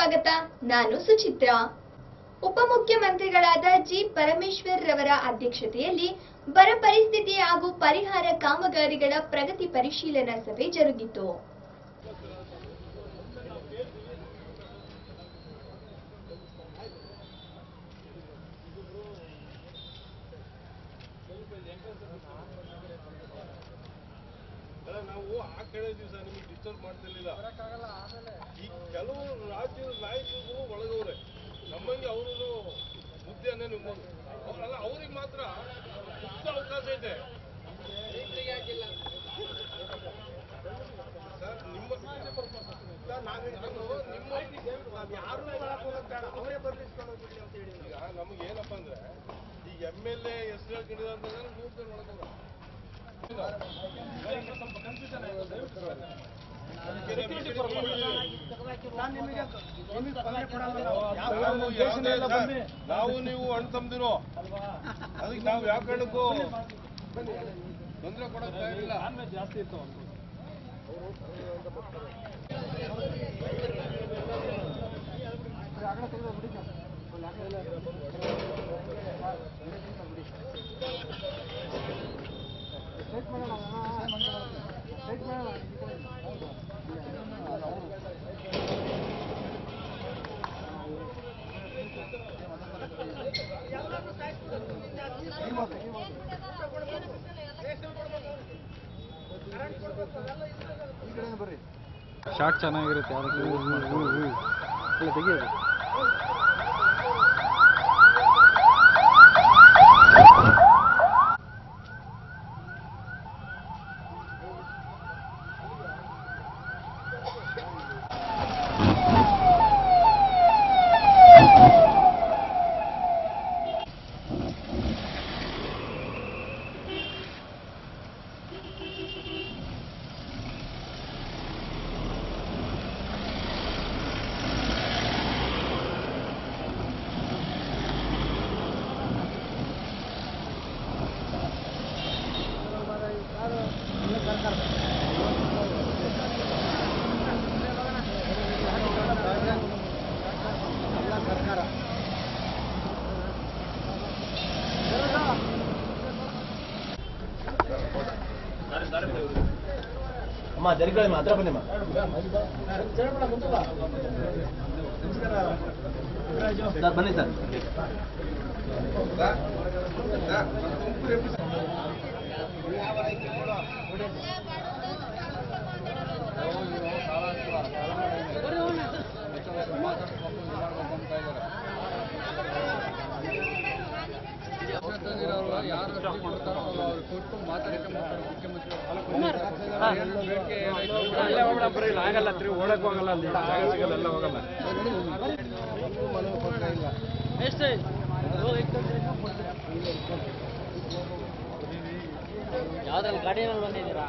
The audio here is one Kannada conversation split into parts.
ಸ್ವಾಗತ ನಾನು ಸುಚಿತ್ರಾ ಉಪಮುಖ್ಯಮಂತ್ರಿಗಳಾದ ಜಿ ಪರಮೇಶ್ವರ್ ರವರ ಅಧ್ಯಕ್ಷತೆಯಲ್ಲಿ ಬರ ಪರಿಸ್ಥಿತಿ ಹಾಗೂ ಪರಿಹಾರ ಕಾಮಗಾರಿಗಳ ಪ್ರಗತಿ ಪರಿಶೀಲನಾ ಸಭೆ ಜರುಗಿತು ಅಲ್ಲ ನಾವು ಆ ಕಡೆ ದಿವಸ ನಿಮಗೆ ಡಿಸ್ಟರ್ಬ್ ಮಾಡ್ತಿರ್ಲಿಲ್ಲ ಈ ಕೆಲವು ರಾಜ್ಯದ ನಾಯಕರು ಒಳಗವ್ರೆ ನಮ್ಮಂಗೆ ಅವರು ಮುದ್ದೆಯನ್ನೇ ನಿಮ್ಮದು ಅಲ್ಲ ಅವ್ರಿಗೆ ಮಾತ್ರ ಮುಕ್ತ ಅವಕಾಶ ಇದೆ ಸರ್, ನಿಮ್ಮ ಸರ್, ನಾನು- ನಾನು ನಿಮ್ಮ ಯಾರು ಈಗ ನಮ್ಗೆ ಏನಪ್ಪ ಅಂದ್ರೆ ಈಗ ಎಮ್ ಎಲ್ ಎ ಹೆಸರು ಹೇಳ್ಕೊಂಡಿದ್ದಾರೆ ನೂರು ಜನ ಒಳಗವ್ರೆ ನಾವು ಯಾವುದೇ ಸರ್, ನಾವು ನೀವು ಅಣ್ಣ ತಮ್ದಿರೋ ಅದಕ್ಕೆ ನಾವು ಯಾವ ಕಾರಣಕ್ಕೂ ತೊಂದರೆ ಕೊಡಕ್ ತಯಾರಿಲ್ಲ ಶಾರ್ಟ್ ಚೆನ್ನಾಗಿರುತ್ತೆ ಯಾವ್ದಕ್ಕೆ ಯೂಸ್ ಮಾಡ್ಕೊಂಡು ಅಲ್ಲ ತೆಗಿಯೋದು ಅಮ್ಮ ಜರಿಗಳಮ್ಮ ಹತ್ರ ಬನ್ನಿಮ್ಮ ಸರ್ ಬನ್ನಿ ಸರ್ ಅಲ್ಲೇ ಹೋಗ್ಬಿಡ ಬರೀ ಇಲ್ಲ ಆಗಲ್ಲ ತಿರುಗಿ ಓಡಕ್ ಹೋಗಲ್ಲ ಅಲ್ಲಿ ಜಾಗ ಸಿಗಲ್ಲ ಎಲ್ಲ ಹೋಗಲ್ಲ ಯಾವ್ದ್ರಲ್ಲಿ ಗಾಡಿನಲ್ಲಿ ಬಂದಿದ್ದೀರಾ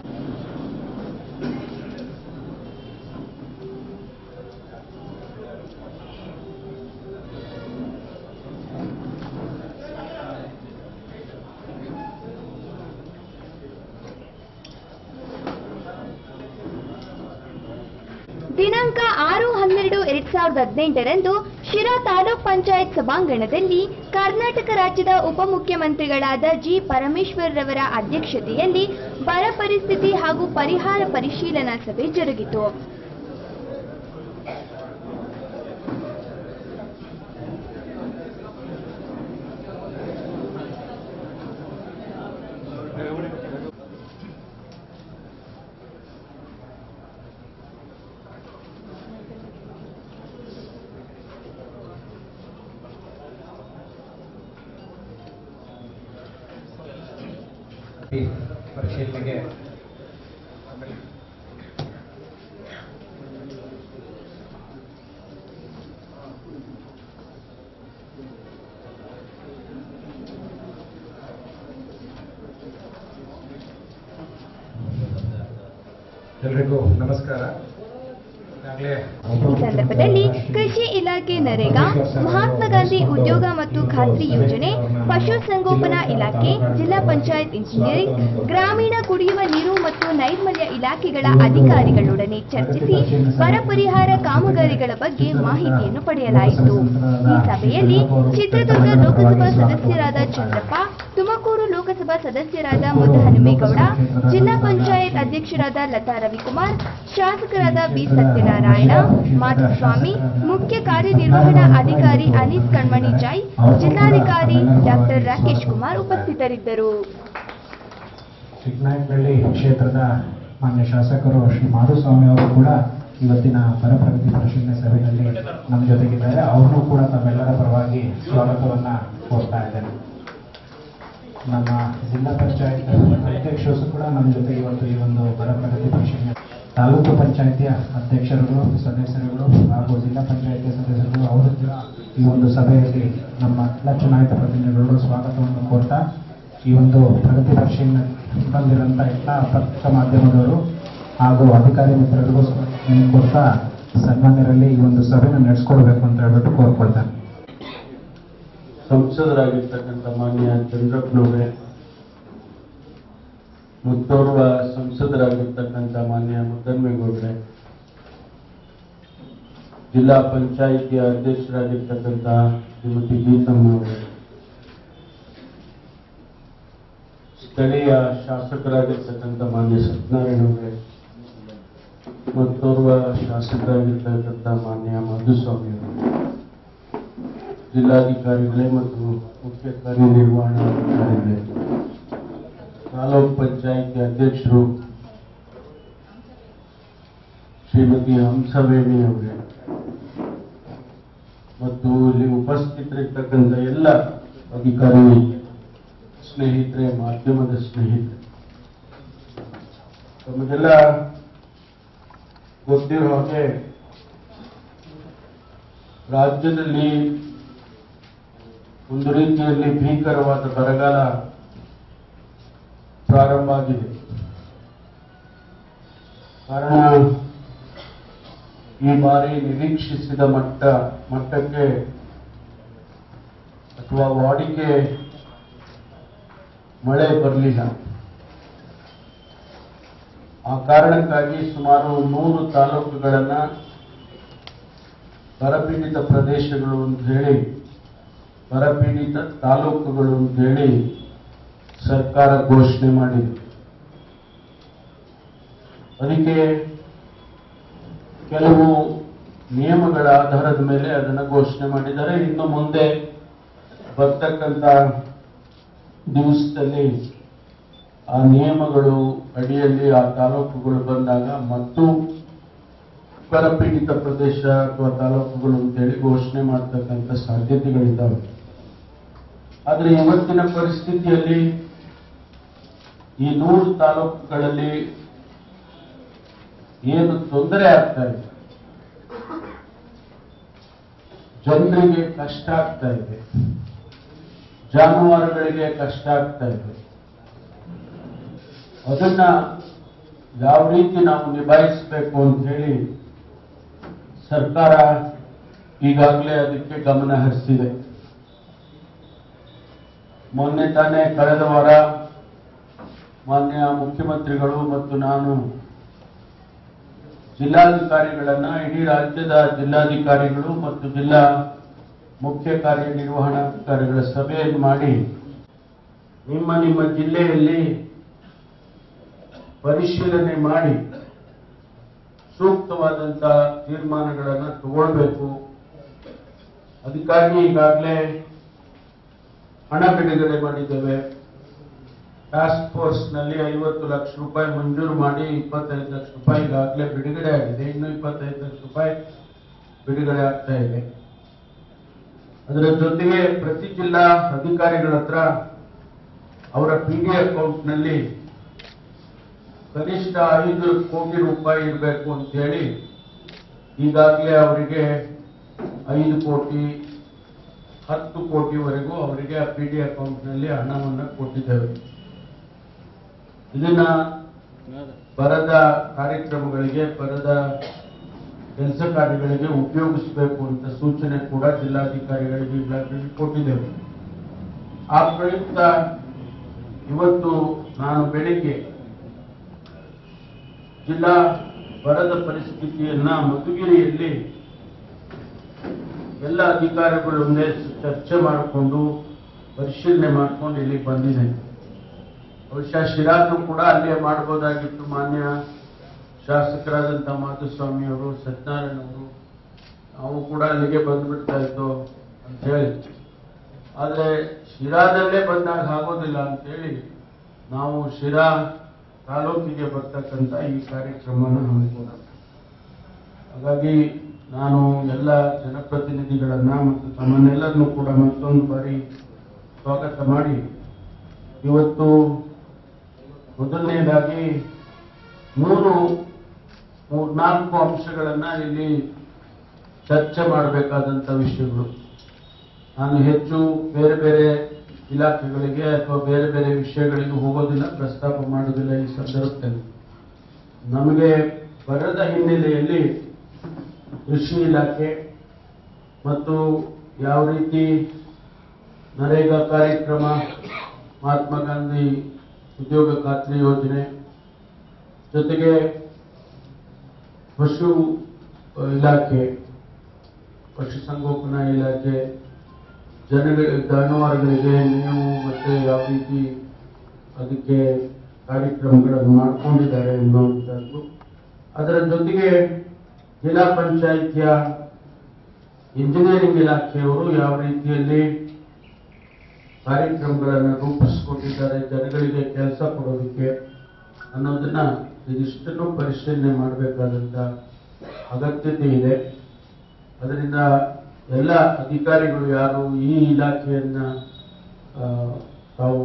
ದಿನಾಂಕ ಆರು ಹನ್ನೆರಡು ಎರಡ್ ಸಾವಿರದ ಹದಿನೆಂಟರಂದು ಶಿರಾ ತಾಲೂಕ್ ಪಂಚಾಯತ್ ಸಭಾಂಗಣದಲ್ಲಿ ಕರ್ನಾಟಕ ರಾಜ್ಯದ ಉಪಮುಖ್ಯಮಂತ್ರಿಗಳಾದ ಜಿ ಪರಮೇಶ್ವರ್ ರವರ ಅಧ್ಯಕ್ಷತೆಯಲ್ಲಿ ಬರ ಪರಿಸ್ಥಿತಿ ಹಾಗೂ ಪರಿಹಾರ ಪರಿಶೀಲನಾ ಸಭೆ ಜರುಗಿತು ಈ ಪರಿಶೀಲನೆಗೆ ಎಲ್ರಿಗೂ ನಮಸ್ಕಾರ ಈಗಾಗಲೇ ಈ ಸಂದರ್ಭದಲ್ಲಿ ಕೃಷಿ ಇಲಾಖೆ ನರೇಗಾ ಮಹಾತ್ಮ ಗಾಂಧಿ ಉದ್ಯೋಗ ಮತ್ತು ಖಾತ್ರಿ ಯೋಜನೆ ಪಶುಸಂಗೋಪನಾ ಇಲಾಖೆ ಜಿಲ್ಲಾ ಪಂಚಾಯತ್ ಇಂಜಿನಿಯರಿಂಗ್ ಗ್ರಾಮೀಣ ಕುಡಿಯುವ ನೀರು ಮತ್ತು ನೈರ್ಮಲ್ಯ ಇಲಾಖೆಗಳ ಅಧಿಕಾರಿಗಳೊಡನೆ ಚರ್ಚಿಸಿ ಬರ ಪರಿಹಾರ ಕಾಮಗಾರಿಗಳ ಬಗ್ಗೆ ಮಾಹಿತಿಯನ್ನು ಪಡೆಯಲಾಯಿತು ಈ ಸಭೆಯಲ್ಲಿ ಚಿತ್ರದುರ್ಗ ಲೋಕಸಭಾ ಸದಸ್ಯರಾದ ಚಂದ್ರಪ್ಪ ತುಮಕೂರು ಲೋಕಸಭಾ ಸದಸ್ಯರಾದ ಮುದ್ದಹನುಮೇಗೌಡ ಜಿಲ್ಲಾ ಪಂಚಾಯತ್ ಅಧ್ಯಕ್ಷರಾದ ಲತಾ ರವಿಕುಮಾರ್ ಶಾಸಕರಾದ ಬಿ ಸತ್ಯನಾರಾಯಣ ಮಾಧುಸ್ವಾಮಿ ಮುಖ್ಯ ಕಾರ್ಯನಿರ್ವಹಣಾ ಅಧಿಕಾರಿ ಅನೀಸ್ ಕಣ್ಮಣಿ ಜೈ ಜಿಲ್ಲಾಧಿಕಾರಿ ಡಾಕ್ಟರ್ ರಾಕೇಶ್ ಕುಮಾರ್ ಉಪಸ್ಥಿತರಿದ್ದರು ಚಿಕ್ಕನಾಯಕನಹಳ್ಳಿ ಕ್ಷೇತ್ರದ ಮಾನ್ಯ ಶಾಸಕರು ಶ್ರೀ ಮಾಧುಸ್ವಾಮಿ ಅವರು ಕೂಡ ಇವತ್ತಿನ ಬರ ಪ್ರಗತಿ ಪರಿಶೀಲನೆ ಸಭೆಯಲ್ಲಿ ನಮ್ಮ ಜೊತೆಗಿದ್ದಾರೆ ಅವ್ರನ್ನೂ ಕೂಡ ತಮ್ಮೆಲ್ಲರ ಪರವಾಗಿ ಸ್ವಾಗತವನ್ನ ಕೋರ್ತಾ ಇದ್ದೇನೆ ನಮ್ಮ ಜಿಲ್ಲಾ ಪಂಚಾಯತ್ ಅಧ್ಯಕ್ಷರು ಕೂಡ ನಮ್ಮ ಜೊತೆ ಇವತ್ತು ಈ ಒಂದು ಬರ ಪ್ರಗತಿ ಪರಿಶೀಲನೆ ತಾಲೂಕು ಪಂಚಾಯತಿಯ ಅಧ್ಯಕ್ಷರುಗಳು ಸದಸ್ಯರುಗಳು ಹಾಗೂ ಜಿಲ್ಲಾ ಪಂಚಾಯತಿ ಸದಸ್ಯರುಗಳು ಅವರು ಕೂಡ ಈ ಒಂದು ಸಭೆಯಲ್ಲಿ ನಮ್ಮ ಎಲ್ಲ ಚುನಾಯಿತ ಪ್ರತಿನಿಧಿಗಳು ಸ್ವಾಗತವನ್ನು ಕೋರ್ತಾ ಈ ಒಂದು ಪ್ರಗತಿ ಪರಿಶೀಲನೆ ಬಂದಿರುವಂಥ ಎಲ್ಲ ಪತ್ರಿಕಾ ಮಾಧ್ಯಮದವರು ಹಾಗೂ ಅಧಿಕಾರಿ ಮಿತ್ರರಿಗೂ ಸ್ವಾಗತವನ್ನು ಕೋರ್ತಾ ಸನ್ಮಾನ್ಯರಲ್ಲಿ ಈ ಒಂದು ಸಭೆಯನ್ನು ನಡೆಸ್ಕೊಡ್ಬೇಕು ಅಂತ ಹೇಳ್ಬಿಟ್ಟು ಕೋರ್ಕೊಳ್ತೇನೆ ಸಂಸದರಾಗಿರ್ತಕ್ಕಂಥ ಮಾನ್ಯ ಚಂದ್ರಪ್ಪನವರೇ ಮತ್ತೋರ್ವ ಸಂಸದರಾಗಿರ್ತಕ್ಕಂಥ ಮಾನ್ಯ ಮುದ್ದನ್ಮೇಗೌಡ್ರೆ ಜಿಲ್ಲಾ ಪಂಚಾಯಿತಿಯ ಅಧ್ಯಕ್ಷರಾಗಿರ್ತಕ್ಕಂಥ ಶ್ರೀಮತಿ ಗೀತಮ್ಮನವರೇ ಸ್ಥಳೀಯ ಶಾಸಕರಾಗಿರ್ತಕ್ಕಂಥ ಮಾನ್ಯ ಸತ್ಯನಾರಾಯಣವರೇ ಮತ್ತೋರ್ವ ಶಾಸಕರಾಗಿರ್ತಕ್ಕಂಥ ಮಾನ್ಯ ಮಧುಸ್ವಾಮಿಯವರು ಜಿಲ್ಲಾಧಿಕಾರಿಗಳೇ ಮತ್ತು ಮುಖ್ಯ ಕಾರ್ಯನಿರ್ವಹಣಾಧಿಕಾರಿಗಳೇ ತಾಲೂಕ್ ಪಂಚಾಯಿತಿ ಅಧ್ಯಕ್ಷರು ಶ್ರೀಮತಿ ಹಂಸವೇಣಿ ಅವರೇ ಮತ್ತು ಇಲ್ಲಿ ಉಪಸ್ಥಿತರಿರ್ತಕ್ಕಂಥ ಎಲ್ಲ ಅಧಿಕಾರಿ ಸ್ನೇಹಿತರೆ ಮಾಧ್ಯಮದ ಸ್ನೇಹಿತರೆ ತಮಗೆಲ್ಲ ಗೊತ್ತಿರೋ ಹಾಗೆ ರಾಜ್ಯದಲ್ಲಿ ಒಂದು ರೀತಿಯಲ್ಲಿ ಭೀಕರವಾದ ಬರಗಾಲ ಪ್ರಾರಂಭ ಆಗಿದೆ ಕಾರಣ ಈ ಬಾರಿ ನಿರೀಕ್ಷಿಸಿದ ಮಟ್ಟ ಮಟ್ಟಕ್ಕೆ ಅಥವಾ ವಾಡಿಕೆ ಮಳೆ ಬರಲಿಲ್ಲ ಆ ಕಾರಣಕ್ಕಾಗಿ ಸುಮಾರು ನೂರು ತಾಲೂಕುಗಳನ್ನ ಬರಪೀಡಿತ ಪ್ರದೇಶಗಳು ಅಂತ ಹೇಳಿ ಬರಪೀಡಿತ ತಾಲೂಕುಗಳು ಅಂತ ಹೇಳಿ ಸರ್ಕಾರ ಘೋಷಣೆ ಮಾಡಿದೆ ಅದಕ್ಕೆ ಕೆಲವು ನಿಯಮಗಳ ಆಧಾರದ ಮೇಲೆ ಅದನ್ನು ಘೋಷಣೆ ಮಾಡಿದ್ದಾರೆ ಇನ್ನು ಮುಂದೆ ಬರ್ತಕ್ಕಂಥ ದಿವಸದಲ್ಲಿ ಆ ನಿಯಮಗಳು ಅಡಿಯಲ್ಲಿ ಆ ತಾಲೂಕುಗಳು ಬಂದಾಗ ಮತ್ತು ಬರಪೀಡಿತ ಪ್ರದೇಶ ಅಥವಾ ತಾಲೂಕುಗಳು ಅಂತೇಳಿ ಘೋಷಣೆ ಮಾಡ್ತಕ್ಕಂಥ ಸಾಧ್ಯತೆಗಳಿದ್ದಾವೆ ಆದರೆ ಇವತ್ತಿನ ಪರಿಸ್ಥಿತಿಯಲ್ಲಿ ಈ ನೂರು ತಾಲೂಕುಗಳಲ್ಲಿ ಏನು ತೊಂದರೆ ಆಗ್ತಾ ಇದೆ ಜನರಿಗೆ ಕಷ್ಟ ಆಗ್ತಾ ಇದೆ ಜಾನುವಾರುಗಳಿಗೆ ಕಷ್ಟ ಆಗ್ತಾ ಇದೆ ಅದನ್ನ ಯಾವ ರೀತಿ ನಾವು ನಿಭಾಯಿಸಬೇಕು ಅಂತ ಹೇಳಿ ಸರ್ಕಾರ ಈಗಾಗಲೇ ಅದಕ್ಕೆ ಗಮನ ಹರಿಸಿದೆ ಮೊನ್ನೆ ತಾನೇ ಕಳೆದ ವಾರ ಮಾನ್ಯ ಮುಖ್ಯಮಂತ್ರಿಗಳು ಮತ್ತು ನಾನು ಜಿಲ್ಲಾಧಿಕಾರಿಗಳನ್ನ ಇಡೀ ರಾಜ್ಯದ ಜಿಲ್ಲಾಧಿಕಾರಿಗಳು ಮತ್ತು ಜಿಲ್ಲಾ ಮುಖ್ಯ ಕಾರ್ಯನಿರ್ವಹಣಾಧಿಕಾರಿಗಳ ಸಭೆಯನ್ನು ಮಾಡಿ ನಿಮ್ಮ ನಿಮ್ಮ ಜಿಲ್ಲೆಯಲ್ಲಿ ಪರಿಶೀಲನೆ ಮಾಡಿ ಸೂಕ್ತವಾದಂತ ತೀರ್ಮಾನಗಳನ್ನು ತಗೊಳ್ಬೇಕು ಅದಕ್ಕಾಗಿ ಈಗಾಗಲೇ ಹಣ ಬಿಡುಗಡೆ ಮಾಡಿದ್ದೇವೆ ಟಾಸ್ಕ್ ಫೋರ್ಸ್ ನಲ್ಲಿ ಐವತ್ತು ಲಕ್ಷ ರೂಪಾಯಿ ಮಂಜೂರು ಮಾಡಿ ಇಪ್ಪತ್ತೈದು ಲಕ್ಷ ರೂಪಾಯಿ ಈಗಾಗಲೇ ಬಿಡುಗಡೆ ಆಗಿದೆ ಇನ್ನು ಇಪ್ಪತ್ತೈದು ಲಕ್ಷ ರೂಪಾಯಿ ಬಿಡುಗಡೆ ಆಗ್ತಾ ಇದೆ ಅದರ ಜೊತೆಗೆ ಪ್ರತಿ ಜಿಲ್ಲಾ ಅಧಿಕಾರಿಗಳ ಹತ್ರ ಅವರ ಪಿ ಡಿ ಅಕೌಂಟ್ ನಲ್ಲಿ ಕನಿಷ್ಠ ಐದು ಕೋಟಿ ರೂಪಾಯಿ ಇರಬೇಕು ಅಂತ ಹೇಳಿ ಈಗಾಗಲೇ ಅವರಿಗೆ ಐದು ಕೋಟಿ ಹತ್ತು ಕೋಟಿವರೆಗೂ ಅವರಿಗೆ ಆ ಪಿ ಡಿ ಅಕೌಂಟ್ನಲ್ಲಿ ಹಣವನ್ನು ಕೊಟ್ಟಿದ್ದೇವೆ ಇದನ್ನ ಬರದ ಕಾರ್ಯಕ್ರಮಗಳಿಗೆ ಬರದ ಕೆಲಸ ಕಾರ್ಯಗಳಿಗೆ ಉಪಯೋಗಿಸಬೇಕು ಅಂತ ಸೂಚನೆ ಕೂಡ ಜಿಲ್ಲಾಧಿಕಾರಿಗಳಿಗೆ ಈಗಾಗಲೇ ಕೊಟ್ಟಿದ್ದೆವು ಆ ಪ್ರಯುಕ್ತ ಇವತ್ತು ನಾನು ಬೆಳಿಗ್ಗೆ ಜಿಲ್ಲಾ ಬರದ ಪರಿಸ್ಥಿತಿಯನ್ನ ಮಧುಗಿರಿಯಲ್ಲಿ ಎಲ್ಲ ಅಧಿಕಾರಿಗಳೊಂದೇ ಚರ್ಚೆ ಮಾಡಿಕೊಂಡು ಪರಿಶೀಲನೆ ಮಾಡ್ಕೊಂಡು ಇಲ್ಲಿಗೆ ಬಂದಿದ್ದೇನೆ ಬಹುಶಃ ಶಿರಾನು ಕೂಡ ಅಲ್ಲೇ ಮಾಡ್ಬೋದಾಗಿತ್ತು ಮಾನ್ಯ ಶಾಸಕರಾದಂಥ ಮಾಧುಸ್ವಾಮಿ ಅವರು ಸತ್ಯನಾರಾಯಣ ಅವರು ನಾವು ಕೂಡ ಅಲ್ಲಿಗೆ ಬಂದ್ಬಿಡ್ತಾ ಇದ್ದೋ ಅಂತ ಹೇಳಿ ಆದರೆ ಶಿರಾದಲ್ಲೇ ಬಂದಾಗ ಆಗೋದಿಲ್ಲ ಅಂತೇಳಿ ನಾವು ಶಿರಾ ತಾಲೂಕಿಗೆ ಬರ್ತಕ್ಕಂಥ ಈ ಕಾರ್ಯಕ್ರಮವನ್ನು ಹಮ್ಮಿಕೊಂಡ ಹಾಗಾಗಿ ನಾನು ಎಲ್ಲ ಜನಪ್ರತಿನಿಧಿಗಳನ್ನ ಮತ್ತು ತಮ್ಮನ್ನೆಲ್ಲರನ್ನೂ ಕೂಡ ಮತ್ತೊಂದು ಬಾರಿ ಸ್ವಾಗತ ಮಾಡಿ ಇವತ್ತು ಮೊದಲನೇದಾಗಿ ಮೂರು ಮೂರ್ನಾಲ್ಕು ಅಂಶಗಳನ್ನ ಇಲ್ಲಿ ಚರ್ಚೆ ಮಾಡಬೇಕಾದಂಥ ವಿಷಯಗಳು ನಾನು ಹೆಚ್ಚು ಬೇರೆ ಬೇರೆ ಇಲಾಖೆಗಳಿಗೆ ಅಥವಾ ಬೇರೆ ಬೇರೆ ವಿಷಯಗಳಿಗೆ ಹೋಗೋದಿಲ್ಲ ಪ್ರಸ್ತಾಪ ಮಾಡೋದಿಲ್ಲ ಈ ಸಂದರ್ಭದಲ್ಲಿ ನಮಗೆ ಬರದ ಹಿನ್ನೆಲೆಯಲ್ಲಿ ಕೃಷಿ ಇಲಾಖೆ ಮತ್ತು ಯಾವ ರೀತಿ ನರೇಗಾ ಕಾರ್ಯಕ್ರಮ ಮಹಾತ್ಮ ಗಾಂಧಿ ಉದ್ಯೋಗ ಖಾತ್ರಿ ಯೋಜನೆ ಜೊತೆಗೆ ಪಶು ಇಲಾಖೆ ಪಶುಸಂಗೋಪನಾ ಇಲಾಖೆ ಜನಗಳ ಜಾನುವಾರುಗಳಿಗೆ ನೀವು ಮತ್ತೆ ಯಾವ ರೀತಿ ಅದಕ್ಕೆ ಕಾರ್ಯಕ್ರಮಗಳನ್ನು ಮಾಡಿಕೊಂಡಿದ್ದಾರೆ ಅನ್ನುವಂಥದ್ದು ಅದರ ಜೊತೆಗೆ ಜಿಲ್ಲಾ ಪಂಚಾಯಿತಿಯ ಇಂಜಿನಿಯರಿಂಗ್ ಇಲಾಖೆಯವರು ಯಾವ ರೀತಿಯಲ್ಲಿ ಕಾರ್ಯಕ್ರಮಗಳನ್ನು ರೂಪಿಸಿಕೊಂಡಿದ್ದಾರೆ ಜನಗಳಿಗೆ ಕೆಲಸ ಕೊಡೋದಕ್ಕೆ ಅನ್ನೋದನ್ನ ಇದಿಷ್ಟನ್ನು ಪರಿಶೀಲನೆ ಮಾಡಬೇಕಾದಂತ ಅಗತ್ಯತೆ ಇದೆ ಅದರಿಂದ ಎಲ್ಲ ಅಧಿಕಾರಿಗಳು ಯಾರು ಈ ಇಲಾಖೆಯನ್ನ ಆ, ತಾವು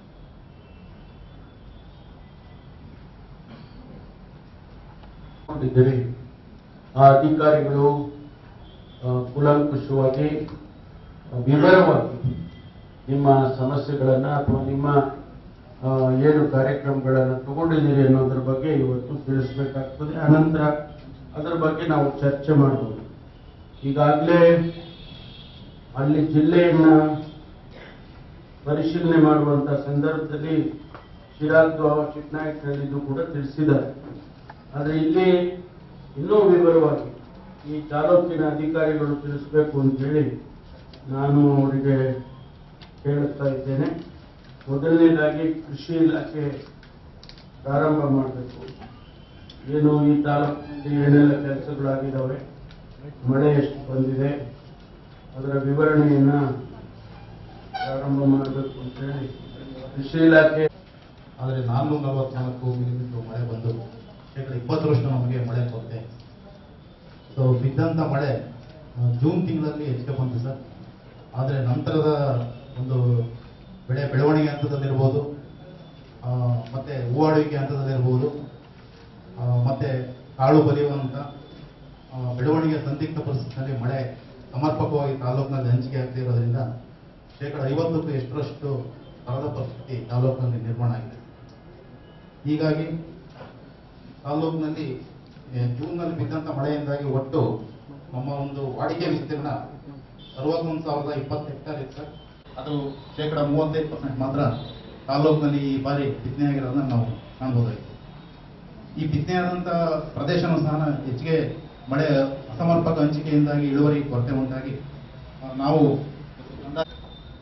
ಕೊಂಡಿದ್ದೀರಿ ಆ ಅಧಿಕಾರಿಗಳು ಆ, ಕೂಲಂಕುಷವಾಗಿ ಆ, ವಿವರವಾಗಿ ನಿಮ್ಮ ಸಮಸ್ಯೆಗಳನ್ನ ಅಥವಾ ನಿಮ್ಮ ಆ, ಏನು ಕಾರ್ಯಕ್ರಮಗಳನ್ನು ತಗೊಂಡಿದ್ದೀರಿ ಅನ್ನೋದ್ರ ಬಗ್ಗೆ ಇವತ್ತು ತಿಳಿಸ್ಬೇಕಾಗ್ತದೆ ಅನಂತರ ಅದರ ಬಗ್ಗೆ ನಾವು ಚರ್ಚೆ ಮಾಡಬಹುದು ಈಗಾಗಲೇ ಅಲ್ಲಿ ಜಿಲ್ಲೆಯನ್ನ ಪರಿಶೀಲನೆ ಮಾಡುವಂತ ಸಂದರ್ಭದಲ್ಲಿ ಶಿರಾದ್ದು ಚಿಕ್ಕನಾಯಕನಲ್ಲಿದ್ದು ಕೂಡ ತಿಳಿಸಿದ್ದಾರೆ ಆದರೆ ಇಲ್ಲಿ ಇನ್ನೂ ವಿವರವಾಗಿ ಈ ತಾಲೂಕಿನ ಅಧಿಕಾರಿಗಳು ತಿಳಿಸಬೇಕು ಅಂತ ಹೇಳಿ ನಾನು ಅವರಿಗೆ ಹೇಳುತ್ತಾ ಇದ್ದೇನೆ ಮೊದಲನೇದಾಗಿ ಕೃಷಿ ಇಲಾಖೆ ಪ್ರಾರಂಭ ಮಾಡಬೇಕು ಏನು ಈ ತಾಲೂಕಿನಲ್ಲಿ ಏನೆಲ್ಲ ಕೆಲಸಗಳಾಗಿದ್ದಾವೆ ಮಳೆ ಎಷ್ಟು ಬಂದಿದೆ ಅದರ ವಿವರಣೆಯನ್ನ ಪ್ರಾರಂಭ ಮಾಡಬೇಕು ಅಂತ ಹೇಳಿ ಕೃಷಿ ಇಲಾಖೆ ಆದರೆ ನಾನ್ನೂರ ನಲವತ್ನಾಲ್ಕು ಮಿಲಿಮೀಟರ್ ಮಳೆ ಬಂದು ಶೇಕಡ ಇಪ್ಪತ್ತರಷ್ಟು ನಮಗೆ ಮಳೆ ಕೊರತೆ ಸೊ ಬಿದ್ದಂಥ ಮಳೆ ಆ, ಜೂನ್ ತಿಂಗಳಲ್ಲಿ ಹೆಚ್ಚಿಗೆ ಬಂತು ಸರ್ ಆದರೆ ನಂತರದ ಒಂದು ಬೆಳೆ ಬೆಳವಣಿಗೆ ಹಂತದಲ್ಲಿರ್ಬೋದು ಆ, ಮತ್ತೆ ಹೂವಾಡುವಿಕೆ ಹಂತದಲ್ಲಿರ್ಬೋದು ಆ, ಮತ್ತೆ ಕಾಳು ಬಲಿಯುವಂಥ ಆ, ಬೆಳವಣಿಗೆ ಸಂದಿಗ್ಧ ಪರಿಸ್ಥಿತಿಯಲ್ಲಿ ಮಳೆ ಸಮರ್ಪಕವಾಗಿ ತಾಲೂಕಿನಲ್ಲಿ ಹಂಚಿಕೆ ಆಗ್ತಾ ಇರೋದ್ರಿಂದ ಶೇಕಡ ಐವತ್ತಕ್ಕೂ ಎಷ್ಟರಷ್ಟು ಬರದ ಪರಿಸ್ಥಿತಿ ತಾಲೂಕಿನಲ್ಲಿ ನಿರ್ಮಾಣ ಆಗಿದೆ ಹೀಗಾಗಿ ತಾಲೂಕಿನಲ್ಲಿ ಏ, ಜೂನ್ನಲ್ಲಿ ಬಿದ್ದಂಥ ಮಳೆಯಿಂದಾಗಿ ಒಟ್ಟು ನಮ್ಮ ಒಂದು ವಾಡಿಕೆ ವಿಸ್ತೀರ್ಣ ಅರವತ್ತೊಂದು ಸಾವಿರದ ಇಪ್ಪತ್ತು ಹೆಕ್ಟೇರ್ ಇತ್ತು ಸರ್. ಅದು ಶೇಕಡ ಮೂವತ್ತೈದು ಪರ್ಸೆಂಟ್ ಮಾತ್ರ ತಾಲೂಕಿನಲ್ಲಿ ಈ ಬಾರಿ ಬಿತ್ತನೆ ಆಗಿರೋದನ್ನ ನಾವು ಕಾಣ್ಬೋದಾಗಿತ್ತು ಈ ಬಿತ್ತನೆ ಆದಂಥ ಪ್ರದೇಶನೂ ಸಹ ಹೆಚ್ಚಿಗೆ ಮಳೆ ಅಸಮರ್ಪಕ ಹಂಚಿಕೆಯಿಂದಾಗಿ ಇಳುವರಿ ಕೊರತೆ ಉಂಟಾಗಿ ಆ, ನಾವು ಅಂದಾಜು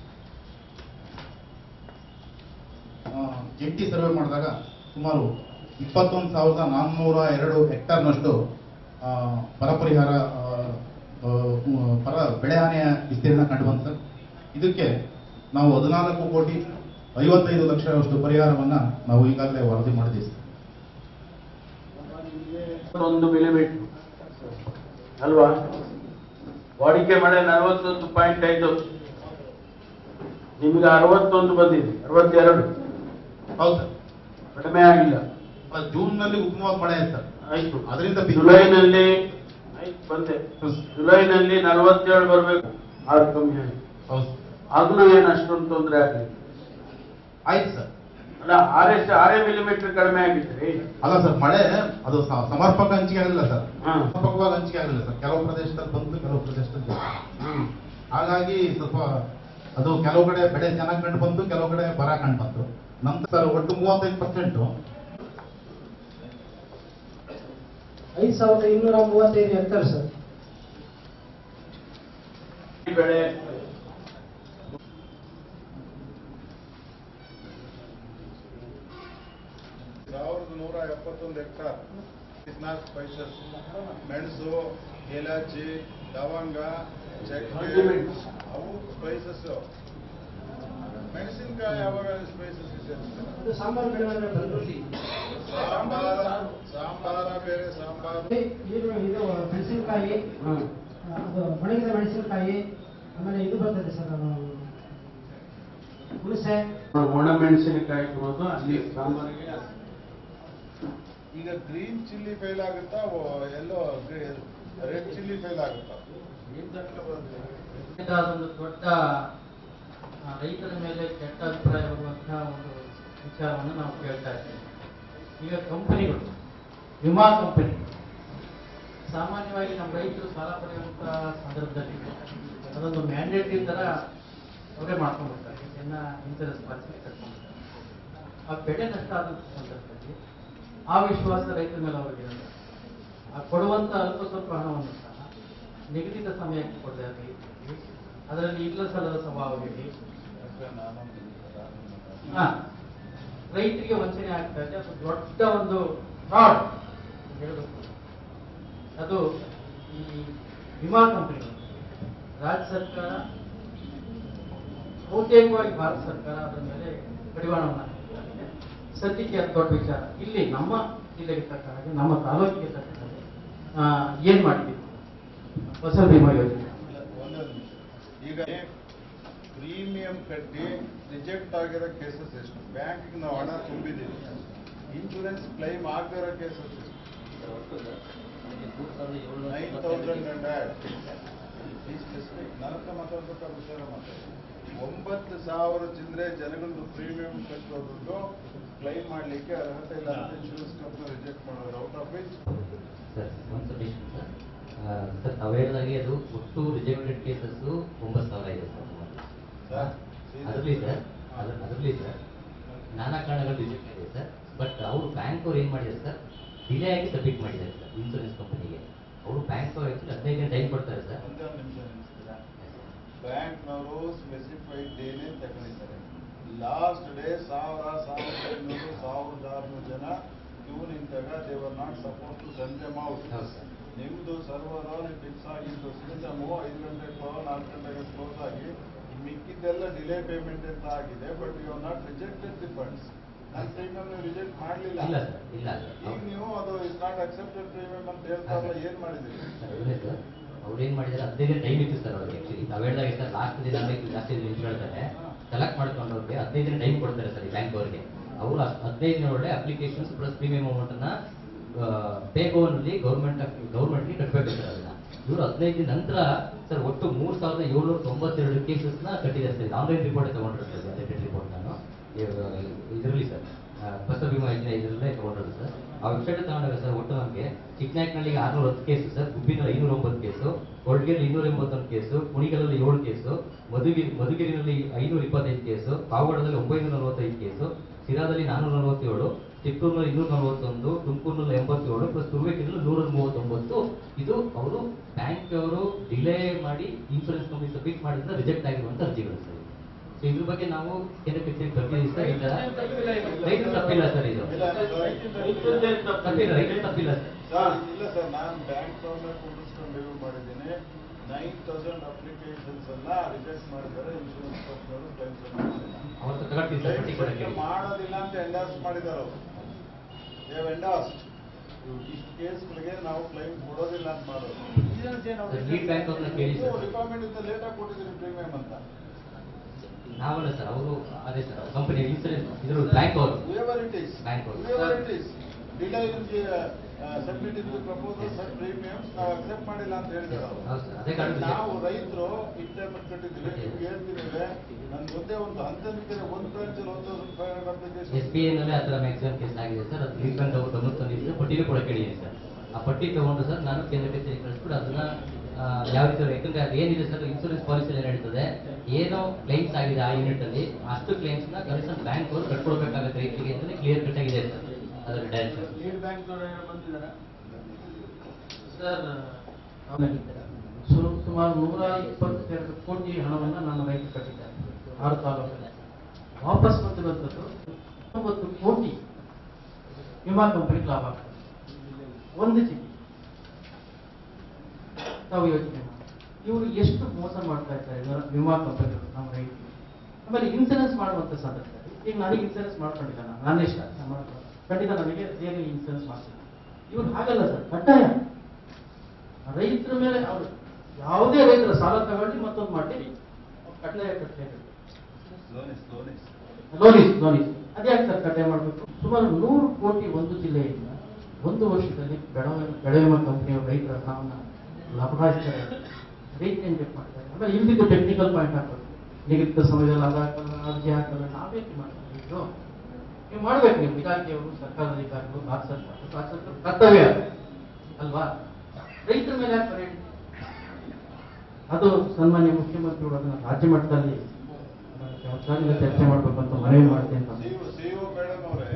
ಆ, ಜಂಟಿ ಸರ್ವೆ ಮಾಡಿದಾಗ ಸುಮಾರು ಇಪ್ಪತ್ತೊಂದು ಸಾವಿರದ ನಾನ್ನೂರ ಎರಡು ಹೆಕ್ಟಾರ್ನಷ್ಟು ಆ, ಬರ ಪರಿಹಾರ ಆ, ಆ, ಪರ ಬೆಳೆ ಹಾನಿಯ ವಿಸ್ತೀರ್ಣ ಕಂಡು ಬಂತು ಸರ್. ಇದಕ್ಕೆ ನಾವು ಹದಿನಾಲ್ಕು ಕೋಟಿ ಐವತ್ತೈದು ಲಕ್ಷದಷ್ಟು ಪರಿಹಾರವನ್ನ ನಾವು ಈಗಾಗಲೇ ವರದಿ ಮಾಡಿದ್ದೀವಿ ಸರ್. ಒಂದು ಮಿಲಿಮೀಟರ್ ಅಲ್ವಾ ವಾಡಿಕೆ ಮಳೆ ನಲವತ್ತೊಂದು ಪಾಯಿಂಟ್ ಐದು ನಿಮ್ಗೆ ಅರವತ್ತೊಂದು ಬಂದಿದೆ ಅರವತ್ತೆರಡು ಹೌದು ಸರ್ ಕಡಿಮೆ ಆಗಿಲ್ಲ ಆ, ಜೂನ್ನಲ್ಲಿ ಉತ್ತಮವಾದ ಮಳೆ ಆಯ್ತು ಸರ್ ಆಯ್ತು ಅದರಿಂದ ಬಿ- ಜುಲೈನಲ್ಲಿ ಆಯ್ತು ಬಂದೆ ಜುಲೈನಲ್ಲಿ ನಲವತ್ತೇಳು ಬರಬೇಕು ಆರು ಕಮ್ಮಿ ಆಯ್ತು ಹೌದು ಆಗ್ಲೂ ಏನು ಅಷ್ಟೊಂದು ತೊಂದರೆ ಆಗಲಿಲ್ಲ ಆಯ್ತು ಸರ್ ಅಲ್ಲ ಆರೇ ಆರೇ ಮಿಲಿಮೀಟರ್ ಕಡಿಮೆ ಆಗಿದ್ರಿ ಅಲ್ಲ ಸರ್ ಮಳೆ ಅದು ಸ- ಸಮರ್ಪಕ ಹಂಚಿಕೆ ಆಗಲಿಲ್ಲ ಸರ್ ಹಾ. ಸಮರ್ಪಕವಾಗಿ ಹಂಚಿಕೆ ಆಗಲಿಲ್ಲ ಸರ್ ಕೆಲವು ಪ್ರದೇಶದಲ್ಲಿ ಬಂತು ಕೆಲವು ಪ್ರದೇಶದಲ್ಲಿ ಬಂತು. ಹ್ಮ್ ಹಾಗಾಗಿ ಸ್ವಲ್ಪ ಅದು ಕೆಲವು ಕಡೆ ಬೆಳೆ ಚೆನ್ನಾಗಿ ಕಂಡು ಬಂತು ಕೆಲವು ಕಡೆ ಬರ ಕಂಡು ಬಂತು ನಂತರ ಸರ್ ಒಟ್ಟು ಮೂವತ್ತೈದು ಪರ್ಸೆಂಟು ಐದು ಸಾವಿರದ ಇನ್ನೂರ ಮೂವತ್ತೈದು ಹೆಕ್ಟರ್ ಸರ್ ಈ ಬೆಳೆ ಸಾವಿರದ ನೂರ ಎಪ್ಪತ್ತೊಂದು ಹೆಕ್ಟಾರ್ ಹದಿನಾಲ್ಕು ಸ್ಪೈಸಸ್ ಮೆಣಸು ಏಲಾಚಿ ಲವಂಗ ಚಕ್ಕೆ ಅವು ಸ್ಪೈಸಸ್ ಮೆಣಸಿನಕಾಯಿ ಯಾವಾಗ ಸ್ಪೈಸಸ್ ಇದೆ ಅದು ಸಾಂಬಾರು ಬೆಳೆ ಬೆಳ್ಳುಳ್ಳಿ ಸಾಂಬಾರ ಸಾಂಬಾರ ಬೇರೆ ಸಾಂಬಾರು ಇದು ಇದು ಮೆಣಸಿನಕಾಯಿ ಹ್ಮ್ ಅದು ಒಣಗಿದ ಮೆಣಸಿನಕಾಯಿ ಆಮೇಲೆ ಇದು ಬರ್ತದೆ ಸರ್ ಹುಣಸೆ ಒಣ ಮೆಣಸಿನಕಾಯಿ ಕೊಡೋದು ಅಲ್ಲಿ ಸಾಂಬಾರಿಗೆ ಈಗ ಗ್ರೀನ್ ಚಿಲ್ಲಿ ಫೇಲ್ ಆಗುತ್ತಾ ಎಲ್ಲೋ ರೆಡ್ ಚಿಲ್ಲಿ ಫೇಲ್ ಆಗುತ್ತಾ ಅದೊಂದು ದೊಡ್ಡ ಆ, ರೈತರ ಮೇಲೆ ಕೆಟ್ಟ ಅಭಿಪ್ರಾಯ ಬರುವಂತಹ ಒಂದು ವಿಚಾರವನ್ನು ನಾವು ಕೇಳ್ತಾ ಇದ್ದೇವೆ ಈಗ ಕಂಪನಿಗಳು ವಿಮಾ ಕಂಪನಿ ಸಾಮಾನ್ಯವಾಗಿ ನಮ್ಮ ರೈತರು ಸಾಲ ಪಡೆಯುವಂತಹ ಸಂದರ್ಭದಲ್ಲಿ ಅದೊಂದು ಮ್ಯಾಂಡೇಟರಿ ತರ ಅವರೇ ಮಾಡ್ಕೊಂಡ್ಬಿಡ್ತಾರೆ ಇದನ್ನ ಇನ್ಸೂರೆನ್ಸ್ ಪಾಲಿಸಿ ಕಟ್ಕೊಂಡ್ಬಿಡ್ತಾರೆ ಆ ಬೆಳೆ ನಷ್ಟ ಆದ ಸಂದರ್ಭದಲ್ಲಿ ಆ ವಿಶ್ವಾಸ ರೈತರ ಮೇಲೆ ಅವರಿಗಿರಲ್ಲ ಆ ಕೊಡುವಂತ ಅಲ್ಪ ಸ್ವಲ್ಪ ಹಣವನ್ನು ಸಹ ನಿಗದಿತ ಸಮಯಕ್ಕೆ ಕೊಡದೆ ರೈತರಿಗೆ ಅದರಲ್ಲಿ ಇಲ್ಲ ಸಲ್ಲದ ಸ್ವಭಾವವಿದೆ ಹಾ ರೈತರಿಗೆ ವಂಚನೆ ಆಗ್ತಾ ಇದೆ ಅದು ದೊಡ್ಡ ಒಂದು ಫ್ರಾಡ್ ಹೇಳಬೇಕು ಅದು ಈ ವಿಮಾ ಕಂಪನಿಗಳು ರಾಜ್ಯ ಸರ್ಕಾರ ಬಹುತೇಕವಾಗಿ ಭಾರತ ಸರ್ಕಾರ ಅದರ ಮೇಲೆ ಕಡಿವಾಣವನ್ನು ಹಾಕಿದೆ ಸದ್ಯಕ್ಕೆ ಅದು ದೊಡ್ಡ ವಿಚಾರ ಇಲ್ಲಿ ನಮ್ಮ ಜಿಲ್ಲೆಗೆ ತಕ್ಕ ಹಾಗೆ ನಮ್ಮ ತಾಲೂಕಿಗೆ ತಕ್ಕ ಹಾಗೆ ಆ, ಏನ್ ಮಾಡಿದ್ದೀವಿ ಫಸಲ್ ಬಿಮಾ ಯೋಜನೆ ಒಂದೇ ನಿಮಿಷ ಈಗ ಪ್ರೀಮಿಯಂ ಕಟ್ಟಿ ರಿಜೆಕ್ಟ್ ಆಗಿರೋ ಕೇಸಸ್ ಎಷ್ಟು ಬ್ಯಾಂಕ್ಗೆ ನಾವು ಹಣ ತುಂಬಿದ್ದೀವಿ ಇನ್ಶೂರೆನ್ಸ್ ಕ್ಲೈಮ್ ಆಗದಿರೋ ಕೇಸಸ್ ಎಷ್ಟು ನೈನ್ ತೌಸಂಡ್ ಅಂಡ್ ಸ್ಪೆಸಿಫಿಕ್ ನನ್ನ ಹತ್ರ ಮಾತಾಡ್ಬೇಕಾದ ವಿಚಾರ ಮಾತಾಡಿ ಒಂಬತ್ತು ಸಾವಿರ ಚಿಲ್ಲರೆ ಜನಗಳದ್ದು ಪ್ರೀಮಿಯಂ ಕಟ್ಟೋದು ಕ್ಲೈಮ್ ಮಾಡಲಿಕ್ಕೆ ಅರ್ಹತೆ ಇಲ್ಲ ಅಂತ ಇನ್ಶೂರೆನ್ಸ್ ಕಂಪ್ನಿ ರಿಜೆಕ್ಟ್ ಮಾಡೋದು ಔಟ್ ಆಫ್ ವಿಚ್ ಸರ್ ಒಂದು ಸಜೆಷನ್ ಸರ್ ಆ, ಸರ್ ತಾವು ಹೇಳಿದಾಗೆ ಅದು ಒಟ್ಟು ರಿಜೆಕ್ಟೆಡ್ ಕೇಸಸ್ಸು ಒಂಬತ್ತು ಸಾವಿರ ಇದೆ ಸರ್ ಸರ್, ಅದರಲ್ಲಿ ಸರ್ ಅದ್ರ- ಅದರಲ್ಲಿ ಸರ್ ನಾನಾ ಕಾರಣಗಳು ರಿಜೆಕ್ಟ್ ಇದೆ ಸರ್ ಬಟ್ ಅವರು ಬ್ಯಾಂಕ್ ಅವ್ರು ಏನು ಮಾಡಿದ್ದಾರೆ ಸರ್ ಡಿಲೇ ಆಗಿ ಸಬ್ಮಿಟ್ ಮಾಡಿದ್ದಾರೆ ಸರ್ ಇನ್ಶೂರೆನ್ಸ್ ಕಂಪನಿಗೆ ಅವರು ಬ್ಯಾಂಕ್ ಅವ್ರು ಆ್ಯಕ್ಚುಲಿ ಹದಿನೈದು ದಿನ ಟೈಮ್ ಕೊಡ್ತಾರೆ ಸರ್ ಒಂದೇ ಒಂದು ನಿಮಿಷ ನಿಲ್ಲಿಸ್ತೀರಾ ಬ್ಯಾಂಕ್ನವರು ಸ್ಪೆಸಿಫೈಡ್ ಡೇನೇ ತಗೊಂಡಿದ್ದಾರೆ ಲಾಸ್ಟ್ ಡೇ ಸಾವಿರ ಸಾವಿರದ ಐನೂರು ಸಾವಿರದ ಆರುನೂರು ಜನ ಕ್ಯೂ ನಿಂತಾಗ ದೇವರ್ ನಾಟ್ ಸಪೋಸ್ ಟು ಸಂಜೆ ಔಟ್ ಹೌದು ಸರ್ ನಿಮ್ದು ಸರ್ವರ್ ಫಿಕ್ಸ್ ಆಗಿದ್ದು ಸಿಸ್ಟಮು ಐದು ಗಂಟೆ ಕ್ಲೋಸ್ ನಾಲ್ಕು ಗಂಟೆಗೆ ಕ್ಲೋಸ್ ಆಗಿ ಮಿಕ್ಕಿದ್ದೆಲ್ಲ ಡಿಲೇ ಪೇಮೆಂಟ್ ಅಂತ ಆಗಿದೆ but you not rejected the funds ನನ್ನ ಪ್ರೀಮಿಯಂ ನೀವು ರಿಜೆಕ್ಟ್ ಮಾಡಲಿಲ್ಲ ಇಲ್ಲ ಸರ್ ಇಲ್ಲ ಈಗ ನೀವು ಅದು ಇಸ್ ನಾಟ್ ಅಕ್ಸೆಪ್ಟೆಡ್ ಪ್ರೀಮಿಯಂ ಅಂತ ಹೇಳ್ತಾರಲ್ಲ ಏನ್ ಮಾಡಿದ್ದೀರಿ ಸರ್ ಅವರೇ ಸರ್ ಅವ್ರು ಏನು ಮಾಡಿದ್ದಾರೆ ಹದಿನೈದು ದಿನ ಟೈಮ್ ಇತ್ತು ಸರ್ ಅವ್ರಿಗೆ ಆ್ಯಕ್ಚುಲಿ ನಾವು ಹೇಳಿದಾಗ ಸರ್ ಲಾಸ್ಟ್ ದಿನ ಅಂದ್ರೆ ಜಾಸ್ತಿ ದಿನ ಹೇಳ್ತಾರೆ ಸೆಲೆಕ್ಟ್ ಮಾಡ್ಕೊಂಡು ಅವ್ರಿಗೆ ಹದಿನೈದು ದಿನ ಟೈಮ್ ಕೊಡ್ತಾರೆ ಸರ್ ಈ ಬ್ಯಾಂಕ್ ಅವರಿಗೆ ಅವರು ಹದಿನೈದು ದಿನ ಒಳ್ಳೆ ಅಪ್ಲಿಕೇಶನ್ಸ್ ಪ್ಲಸ್ ಪ್ರೀಮಿಯಂ ಅಮೌಂಟನ್ನ ಪೇ ಗೋನಲ್ಲಿ ಗೌರ್ಮೆಂಟ್ ಗೌರ್ಮೆಂಟ್ಗೆ ಕಟ್ಟಬೇಕು ಸರ್ ಅದನ್ನ ಇವರು ಹದಿನೈದು ದಿನ ನಂತರ ಸರ್ ಒಟ್ಟು ಮೂರು ಸಾವಿರದ ಏಳ್ನೂರ ತೊಂಬತ್ತೆರಡು ಕೇಸಸ್ನ ಕಟ್ಟಿದ್ದಾರೆ ಸರ್ ಆನ್ಲೈನ್ ರಿಪೋರ್ಟ್ ತಗೊಂಡಿರ್ತಾರೆ ಸರ್ ಡೆಬಿಟ್ ರಿಪೋರ್ಟ್ ನಾನು ಇದರಲ್ಲಿ ಸರ್ ಫಸಲ್ ಬಿಮಾ ಯೋಜನೆ ಇದರಲ್ಲೇ ತಗೊಂಡಿರೋದು ಸರ್ ಆ ವೆಬ್ಸೈಟ್ ತಗೊಂಡಾಗ ಸರ್ ಒಟ್ಟು ನಮಗೆ ಚಿಕ್ಕನಾಯ್ಕನಲ್ಲಿ ಆರ್ನೂರ ಹತ್ತು ಕೇಸು ಸರ್ ಗುಬ್ಬಿನಲ್ಲಿ ಐನೂರ ಒಂಬತ್ತು ಕೇಸು ಕೊಡ್ಗೆಯಲ್ಲಿ ಇನ್ನೂರ ಎಂಬತ್ತೊಂದು ಕೇಸು ಕುಣಿಗಲಲ್ಲಿ ಏಳು ಕೇಸು ಮಧುಗಿರಿ ಮಧುಗಿರಿನಲ್ಲಿ ಐನೂರ ಇಪ್ಪತ್ತೈದು ಕೇಸು ಪಾವಗಡದಲ್ಲಿ ಒಂಬೈನೂರ ನಲವತ್ತೈದು ಕೇಸು ಸಿರಾದಲ್ಲಿ ನಾನ್ನೂರ ನಲವತ್ತೇಳು ಚಿತ್ತೂರಿನಲ್ಲಿ ಇನ್ನೂರ ನಲವತ್ತೊಂದು ತುಮಕೂರಿನಲ್ಲಿ ಎಂಬತ್ತೇಳು ಪ್ಲಸ್ ತುರುವೇಕೆರೆಯಲ್ಲಿ ನೂರ ಮೂವತ್ತೊಂಬತ್ತು ಇದು ಅವರು ಬ್ಯಾಂಕ್ ಅವರು ಡಿಲೇ ಮಾಡಿ ಇನ್ಶೂರೆನ್ಸ್ ಕಂಪನಿ ಸಬ್ಮಿಟ್ ಮಾಡಿದ್ರೆ ರಿಜೆಕ್ಟ್ ಆಗಿರುವಂತ ಅರ್ಜಿಗಳು ಸರ್ ಸೊ ಇದ್ರ ಬಗ್ಗೆ ನಾವು ಕೇಂದ್ರ ಕಚೇರಿಗೆ ಬರ್ತೀವಿ ಸರ್ ಈ ತರ ರೈತರ ತಪ್ಪಿಲ್ಲ ಸರ್ ಇದು ತಪ್ಪಿಲ್ಲ ರೈತರ ತಪ್ಪಿಲ್ಲ ಸರ್ ಸರ್ ಇಲ್ಲ ಸರ್ ನಾನು ಬ್ಯಾಂಕ್ ಅವ್ರನ್ನ ಕೂಡಿಸ್ಕೊಂಡು ರಿವ್ಯೂ ಮಾಡಿದ್ದೀನಿ ನೈನ್ ತೌಸಂಡ್ ಅಪ್ಲಿಕೇಶನ್ಸ್ ಎಲ್ಲ ರಿಜೆಕ್ಟ್ ಮಾಡಿದ್ದಾರೆ ಇನ್ಶೂರೆನ್ಸ್ ಕಂಪ್ನಿಯವರು ಕ್ಲೈಮ್ಸ್ ಮಾಡಿಲ್ಲ ಅವತ್ತು ತಗೊಳ್ತೀವಿ ಸರ್ ಪಟ್ಟಿ ಕೊಡಕ್ಕೆ ಮಾಡೋದಿಲ್ಲ ಅಂತ ಎಂಡಾರ್ಸ್ ಮಾಡಿದ್ದಾರೆ ಅವರು ದೇವ್ ಎಂಡಾರ್ಸ್ ಇಷ್ಟು ಕೇಸ್ಗಳಿಗೆ ನಾವು ಕ್ಲೈಮ್ ಕೊಡೋದಿಲ್ಲ ಅಂತ ಮಾಡೋದು ಸರ್, ಲೀಡ್ ಬ್ಯಾಂಕ್ ಅವ್ರನ್ನ ಕೇಳಿ ಸರ್. ರಿಕ್ವೈರ್ಮೆಂಟ್ ಇಂದ ಲೇಟ್ ಆಗಿ ಕೊಟ್ಟಿದ್ದೀರಿ ಪ್ರೀಮಿಯಂ ಅಂತ ನಾವಲ್ಲ ಸರ್ ಅವರು ಅದೇ ಸರ್ ಕಂಪನಿ ಇನ್ಸೂರೆನ್ಸ್ ಇದ್ರ ಬ್ಯಾಂಕ್ ಅವರು whoever it is Bank ಅವರು. whoever it is delay in the uh, submitting the proposals and premiums ನಾವು accept ಮಾಡಿಲ್ಲ ಅಂತ ಹೇಳಿದ್ರು ಅವರು. ಹೌದು ಸರ್, ಅದೇ ಕಾರಣಕ್ಕೆ ನಾವು ರೈತರು ಇಂಟರ್ಮೆಂಟ್ ಕಟ್ಟಿದ್ದೀವಿ ನೀವು ಹೇಳ್ತಿದ್ದೇವೆ ನನ್ನ ಜೊತೆ ಒಂದು ಹಂತನಿದ್ರೆ ಒಂದು ಬ್ರಾಂಚಲ್ಲಿ ಒಂದು thousand five hundred application S B ಐನಲ್ಲಿ ಆ ಥರ ಮ್ಯಾಕ್ಸಿಮಮ್ ಕೇಸ್ ಆಗಿದೆ ಸರ್ ಅದು ಲೀಡ್ ಬ್ಯಾಂಕ್ ಅವರು ಗಮನ ತಂದಿದ್ದು ಪಟ್ಟಿನೂ ಕೂಡ ಕೇಳಿದೆ ಸರ್ ಆ ಪಟ್ಟಿ ತಗೊಂಡು ಸರ್ ನಾನು ಕೇಂದ್ರಕ್ಕೆ ಸೇರಿ ಕಳಿಸ್ಬಿಟ್ಟು ಅದನ್ನ ಆ, ಯಾವ ರೀತಿ ಯಾಕಂದ್ರೆ ಅದು ಏನಿದೆ ಸರ್ ಇನ್ಸೂರೆನ್ಸ್ ಪಾಲಿಸಿ ಏನು ನಡೀತದೆ ಏನೋ ಕ್ಲೈಮ್ಸ್ ಆಗಿದೆ ಆ ಯೂನಿಟ್ ಅಲ್ಲಿ ಅಷ್ಟು ಕ್ಲೈಮ್ಸ್ ನ ಕನಿಷ್ಠ ಬ್ಯಾಂಕ್ ಅವರು ಕಟ್ಕೊಳ್ಬೇಕಾಗುತ್ತೆ ರೈತರಿಗೆ ಅಂತ ಕ್ಲಿಯರ್ ಕಟ್ ಆಗಿದೆ ಸರ್ ಅದರ ಡೈರೆಕ್ಷನ್ ಲೀಡ್ ಬ್ಯಾಂಕ್ ಬಂದಿದ್ದಾರೆ ಸರ್ ಅವನಾಗಿದ್ದಾರೆ. ಸು- ಸುಮಾರು ನೂರ ಇಪ್ಪತ್ತೆರಡು ಕೋಟಿ ಹಣವನ್ನು ನಮ್ಮ ರೈತ ಕಟ್ಟಿದ್ದಾರೆ ಆರು ತಾಲೂಕಲ್ಲಿ ವಾಪಸ್ ಬಂದಿರುವಂಥದ್ದು ಒಂಬತ್ತು ಕೋಟಿ ವಿಮಾ ಕಂಪನಿಗೆ ಲಾಭ ಆಗ್ತದೆ ಒಂದು ಜಿಲ್ಲೆ ತಾವು ಯೋಚನೆ ಮಾಡಿ ಇವರು ಎಷ್ಟು ಮೋಸ ಮಾಡ್ತಾ ಇದ್ದಾರೆ ಇವರ ವಿಮಾ ಕಂಪನಿಗಳು ನಮ್ಮ ರೈತರಿಗೆ ಆಮೇಲೆ ಇನ್ಸೂರೆನ್ಸ್ ಮಾಡುವಂಥ ಸಂದರ್ಭದಲ್ಲಿ ಈಗ ನನಗೆ ಇನ್ಸೂರೆನ್ಸ್ ಮಾಡ್ಕೊಂಡಿಲ್ಲ ನಾನು ನನ್ನ ಇಷ್ಟ ನಾನು ಮಾಡ್ಕೊಳ್ಳಲ್ಲ. ಖಂಡಿತ ನನಗೆ ಏನು ಇನ್ಸೂರೆನ್ಸ್ ಮಾಡ್ತೀನಿ ಇವ್ರು ಹಾಗಲ್ಲ ಸರ್ ಕಡ್ಡಾಯ ರೈತರ ಮೇಲೆ ಅವರು ಯಾವುದೇ ರೈತರ ಸಾಲ ತಗೊಳ್ಳಿ ಮತ್ತೊಂದು ಮಾಡಿ ಕಡ್ಡಾಯ ಕಟ್ಟಲೇಬೇಕು ಲೋನಿಸ್ ಲೋನಿಸ್ ಅದ್ಯಾಕೆ ಸರ್ ಕಡ್ಡಾಯ ಮಾಡಬೇಕು ಸುಮಾರು ನೂರು ಕೋಟಿ ಒಂದು ಜಿಲ್ಲೆಯಿಂದ ಒಂದು ವರ್ಷದಲ್ಲಿ ಬೆಳವ ಬೆಳೆಯುವ ಕಂಪನಿಯ ರೈತರ ಹಣವನ್ನು ಲಭಾಯಿಸ್ತಾರೆ ರೈತ ಇಂಜೆಕ್ಟ್ ಮಾಡ್ತಾರೆ ಆಮೇಲೆ ಇಲ್ದಿದ್ದು ಟೆಕ್ನಿಕಲ್ ಪಾಯಿಂಟ್ ಹಾಕೋದು ನಿಗದಿತ ಸಮಯದಲ್ಲಿ ಅದು ಹಾಕಲ್ಲ ಅರ್ಜಿ ಹಾಕಲ್ಲ ನಾವೇಕೆ ಮಾಡ್ತಾರೆ ಇದು ನೀವು ಮಾಡ್ಬೇಕು ನೀವು ಇಲಾಖೆಯವರು ಸರ್ಕಾರದ ಅಧಿಕಾರಿಗಳು ಭಾರತ ಸರ್ಕಾರ ಭಾರತ ಸರ್ಕಾರ ಕರ್ತವ್ಯ ಅದು. ಅಲ್ವಾ ರೈತರ ಮೇಲೆ ಯಾಕೆ ಹೊರೆ ಇಡ್ತೀರಿ? ಅದು ಸನ್ಮಾನ್ಯ ಮುಖ್ಯಮಂತ್ರಿಗಳು ಅದನ್ನ ರಾಜ್ಯ ಮಟ್ಟದಲ್ಲಿ ಸರ್ಕಾರದಿಂದ ಚರ್ಚೆ ಮಾಡ್ಬೇಕು ಅಂತ ಮನವಿ ಮಾಡ್ತೇನೆ ನಾನು. ಸಿಇಒ ಸಿಇಒ ಮೇಡಮ್ ಅವರೇ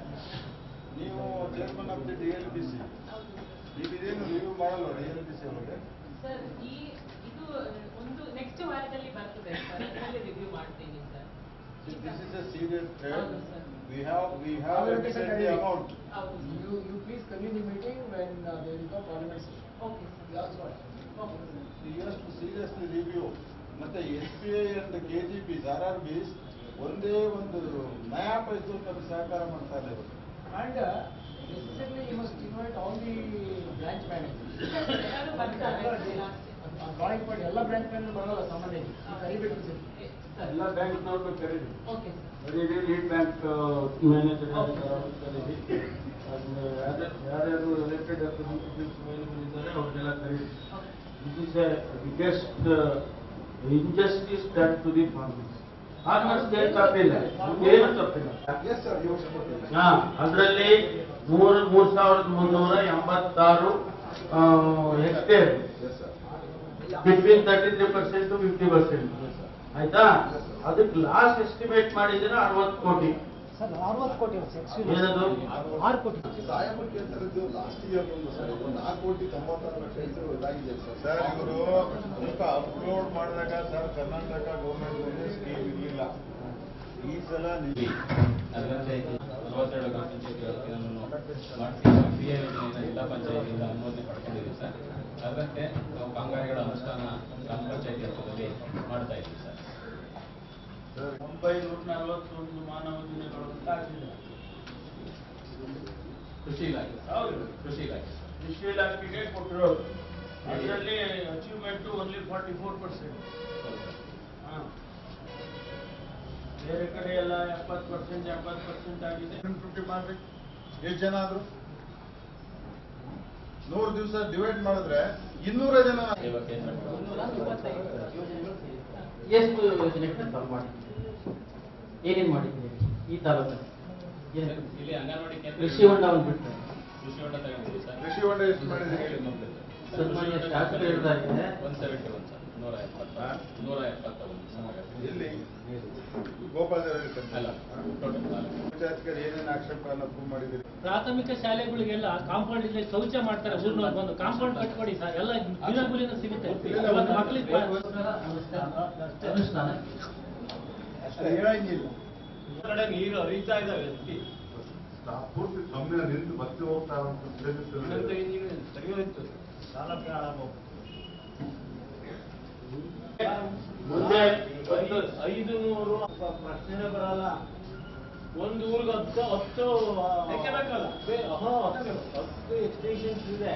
ನೀವು chairman of the D L B C ನೀವು ಇದೇನು ರಿವ್ಯೂ ಮಾಡಲ್ಲ ಡಿ ಎಲ್ ಬಿ ಸಿ ಅವರಿಗೆ ಸರ್ ಈ ಇದು ಒಂದು ನೆಕ್ಸ್ಟ್ ವಾರದಲ್ಲಿ ಬರ್ತದೆ ಸರ್ ಅದರಲ್ಲಿ ರಿವ್ಯೂ ಮಾಡ್ತೀನಿ sir this is a serious ಹೌದು sir. We have we have extend the amount ಹೌದು You, you please convene the meeting when uh, there is no parliament session. Okay sir That's what. ಎಷ್ಟು ಸೀರಿಯಸ್ಲಿ ರಿವ್ಯೂ ಮತ್ತೆ S B I and K G Bs R R Bs ಒಂದೇ ಒಂದು ನಯಾ ಪೈಸು ನಮಗೆ ಸಹಕಾರ ಮಾಡ್ತಾ ಇಲ್ಲ ಇವರು And uh, necessarily you must invite all the branch managers. ಎಲ್ಲರೂ ಬರ್ತಾರೆ ಡ್ರಾಯಿಂಗ್ ಮಾಡಿ ಎಲ್ಲ ಬ್ರಾಂಚ್ ಮ್ಯಾನೇಜರ್ ಬರಲ್ಲ ಸಾಮಾನ್ಯವಾಗಿ ಕರಿಬೇಕು ಸರ್ ಎಲ್ಲ ಬ್ಯಾಂಕ್ನವ್ರನ್ನು ಕರೀರಿ ಓಕೆ ಸರ್ ಕರೀರಿ ಲೀಡ್ ಬ್ಯಾಂಕ್ ಮ್ಯಾನೇಜರ್ ಕರೀರಿ ಅದು ಯಾರ್ಯಾರು ರಿಲೇಟೆಡ್ ರೆಪ್ರೆಸೆಂಟೇಟಿವ್ಸ್ ಅವೈಲೇಬಲ್ ಇದ್ದಾರೆ ಅವ್ರಿಗೆಲ್ಲ ಕರೀರಿ this is a biggest injustice done to the farmers farmers ಏನು ತಪ್ಪಿಲ್ಲ ಏನು ತಪ್ಪಿಲ್ಲ ಹಾ ಅದರಲ್ಲಿ ಮೂರು ಮೂರ್ ಸಾವಿರದ ಮುನ್ನೂರ ಎಂಬತ್ತಾರು hectare between thirty three percent to fifty percent ಆಯ್ತಾ ಅದಕ್ಕೆ ಲಾಸ್ಟ್ ಎಸ್ಟಿಮೇಟ್ ಮಾಡಿದ್ರೆ ಅರವತ್ತು ಕೋಟಿ ಸರ್ ಅರವತ್ತು ಕೋಟಿ ಏನದು ಆರು ಕೋಟಿ ಲಾಸ್ಟ್ ಇಯರ್ ಒಂದು ಸರ್ ಒಂದು ನಾಲ್ಕು ಕೋಟಿ ತೊಂಬತ್ತಾರು ಲಕ್ಷ ಇದು ಇದಾಗಿದೆ ಸರ್ ಸರ್ ಇವರು ಸ್ವಲ್ಪ ಅಪ್ಲೋಡ್ ಮಾಡಿದಾಗ ಸರ್ ಕರ್ನಾಟಕ ಗೌರ್ಮೆಂಟ್ ಸ್ಕೀಮ್ ಇರಲಿಲ್ಲ ಈ ಸಲ ನಿಧಿ ನಲವತ್ತೆರಡು ಗ್ರಾಮ ಪಂಚಾಯತಿ ವ್ಯಾಪ್ತಿಯನ್ನು ಮಾಡಿಸಿ ಪಿ ಎ ಯೋಜನೆಯಿಂದ ಜಿಲ್ಲಾ ಪಂಚಾಯತಿಯಿಂದ ಅನುಮೋದನೆ ಪಡ್ಕೊಂಡಿದ್ದೀವಿ ಸರ್ ಅದರಂತೆ ನಾವು ಕಾಮಗಾರಿಗಳ ಅನುಷ್ಠಾನ ಗ್ರಾಮ ಪಂಚಾಯತಿ ಹಂತದಲ್ಲಿ ಮಾಡ್ತಾ ಇದ್ದೀವಿ ಸರ್ ಒಂಬೈನೂರ ನಲವತ್ತೊಂದು ಮಾನವ ದಿನಗಳು ಅಂತ ಆಗಿದೆ ಕೃಷಿ ಇಲಾಖೆ ಹೌದು ಕೃಷಿ ಇಲಾಖೆ ಕೃಷಿ ಇಲಾಖೆಗೆ ಕೊಟ್ಟಿರೋದು ಅದರಲ್ಲಿ achievement only forty four percent ಬೇರೆ ಕಡೆ ಎಲ್ಲ ಎಪ್ಪತ್ತು ಪರ್ಸೆಂಟ್ ಎಪ್ಪತ್ತು ಪರ್ಸೆಂಟ್ ಆಗಿದೆ ಫಿಫ್ಟಿ ಮಾಡ್ಬೇಕು ಎಷ್ಟು ಜನ ಆದ್ರು ನೂರು ದಿವಸ ಡಿವೈಡ್ ಮಾಡಿದ್ರೆ ಇನ್ನೂರ ಜನ ಸೇವಾ ಕೇಂದ್ರಗಳು ಎಷ್ಟು ಯೋಜನೆಗಳನ್ನ ತಾವು ಮಾಡಿದ್ದೀರಿ ಏನೇನು ಮಾಡಿದ್ದೀರಿ ಈ ತಾಲೂಕಲ್ಲಿ ಏನು ಇಲ್ಲಿ ಅಂಗನವಾಡಿ ಕೇಂದ್ರ ಕೃಷಿ ಹೊಂಡ ಒಂದು ಬಿಟ್ಟು ಕೃಷಿ ಹೊಂಡ ತಗೊಂಡಿದ್ದೀವಿ ಸರ್ ಕೃಷಿ ಹೊಂಡ ಎಷ್ಟು ಮಾಡಿದ್ರೆ ಹೇಳಿ ಮೊದಲು ಸನ್ಮಾನ್ಯ ಶಾಸಕರು ಹೇಳಿದಾಗೆ ಒನ್ ಸೆವೆಂಟಿ ಒನ್ ಸರ್ ನೂರ ಎಪ್ಪತ್ತ ನೂರ ಎಪ್ಪತ್ತ ಒಂದು ಸರ್ ಎಲ್ಲಿ ಗೋಪಾಲ್ ಅಲ್ಲ ಟೋಟಲ್ ತಾಲೂಕು ಪಂಚಾಯತ್ಗೆ ಏನೇನು ಆಕ್ಷೇಪಗಳನ್ನು ಪ್ರೂವ್ ಮಾಡಿದ್ದೀರಿ ಪ್ರಾಥಮಿಕ ಶಾಲೆಗಳಿಗೆಲ್ಲ ಕಾಂಪೌಂಡ್ ಇಲ್ಲದೆ ಶೌಚ ಮಾಡ್ತಾರೆ ಊರ್ನವ್ರು ಬಂದು ಕಾಂಪೌಂಡ್ ಕಟ್ಕೊಡಿ ಸರ್ ಎಲ್ಲ ದಿನಗೂಲಿನ ಸಿಗುತ್ತೆ ಇವತ್ತು ಮಕ್ಕಳಿಗೆ ಅನುಷ್ಠಾನ ಅಷ್ಟೇ ಹೇಳಂಗಿಲ್ಲ ಕಡೆ ನೀರು ಹರಿತಾ ಇದಾವೆ ಅಷ್ಟೇ ಪೂರ್ತಿ ಕಮ್ಮಿನ ನಿಂತು ಮತ್ತೆ ಹೋಗ್ತಾ ಇನ್ನೊಂದು ಇಂಜಿನ್ ತೆಗೆಯೋಯ್ತು ಸಾಲಕ್ಕೆ ಹಾಳಾಗೋಗ್ತದೆ. ಮುಂದೆ ಒಂದು ಐದು ನೂರು ಪ್ರಶ್ನೆ ಬರಲ್ಲ ಒಂದು ಊರಿಗೆ ಹತ್ತು ಹತ್ತು ಬೇ- ಹಾ, ಹತ್ತು ಹತ್ತು ಎಕ್ಸ್ಟೇಷನ್ಸ್ ಇದೆ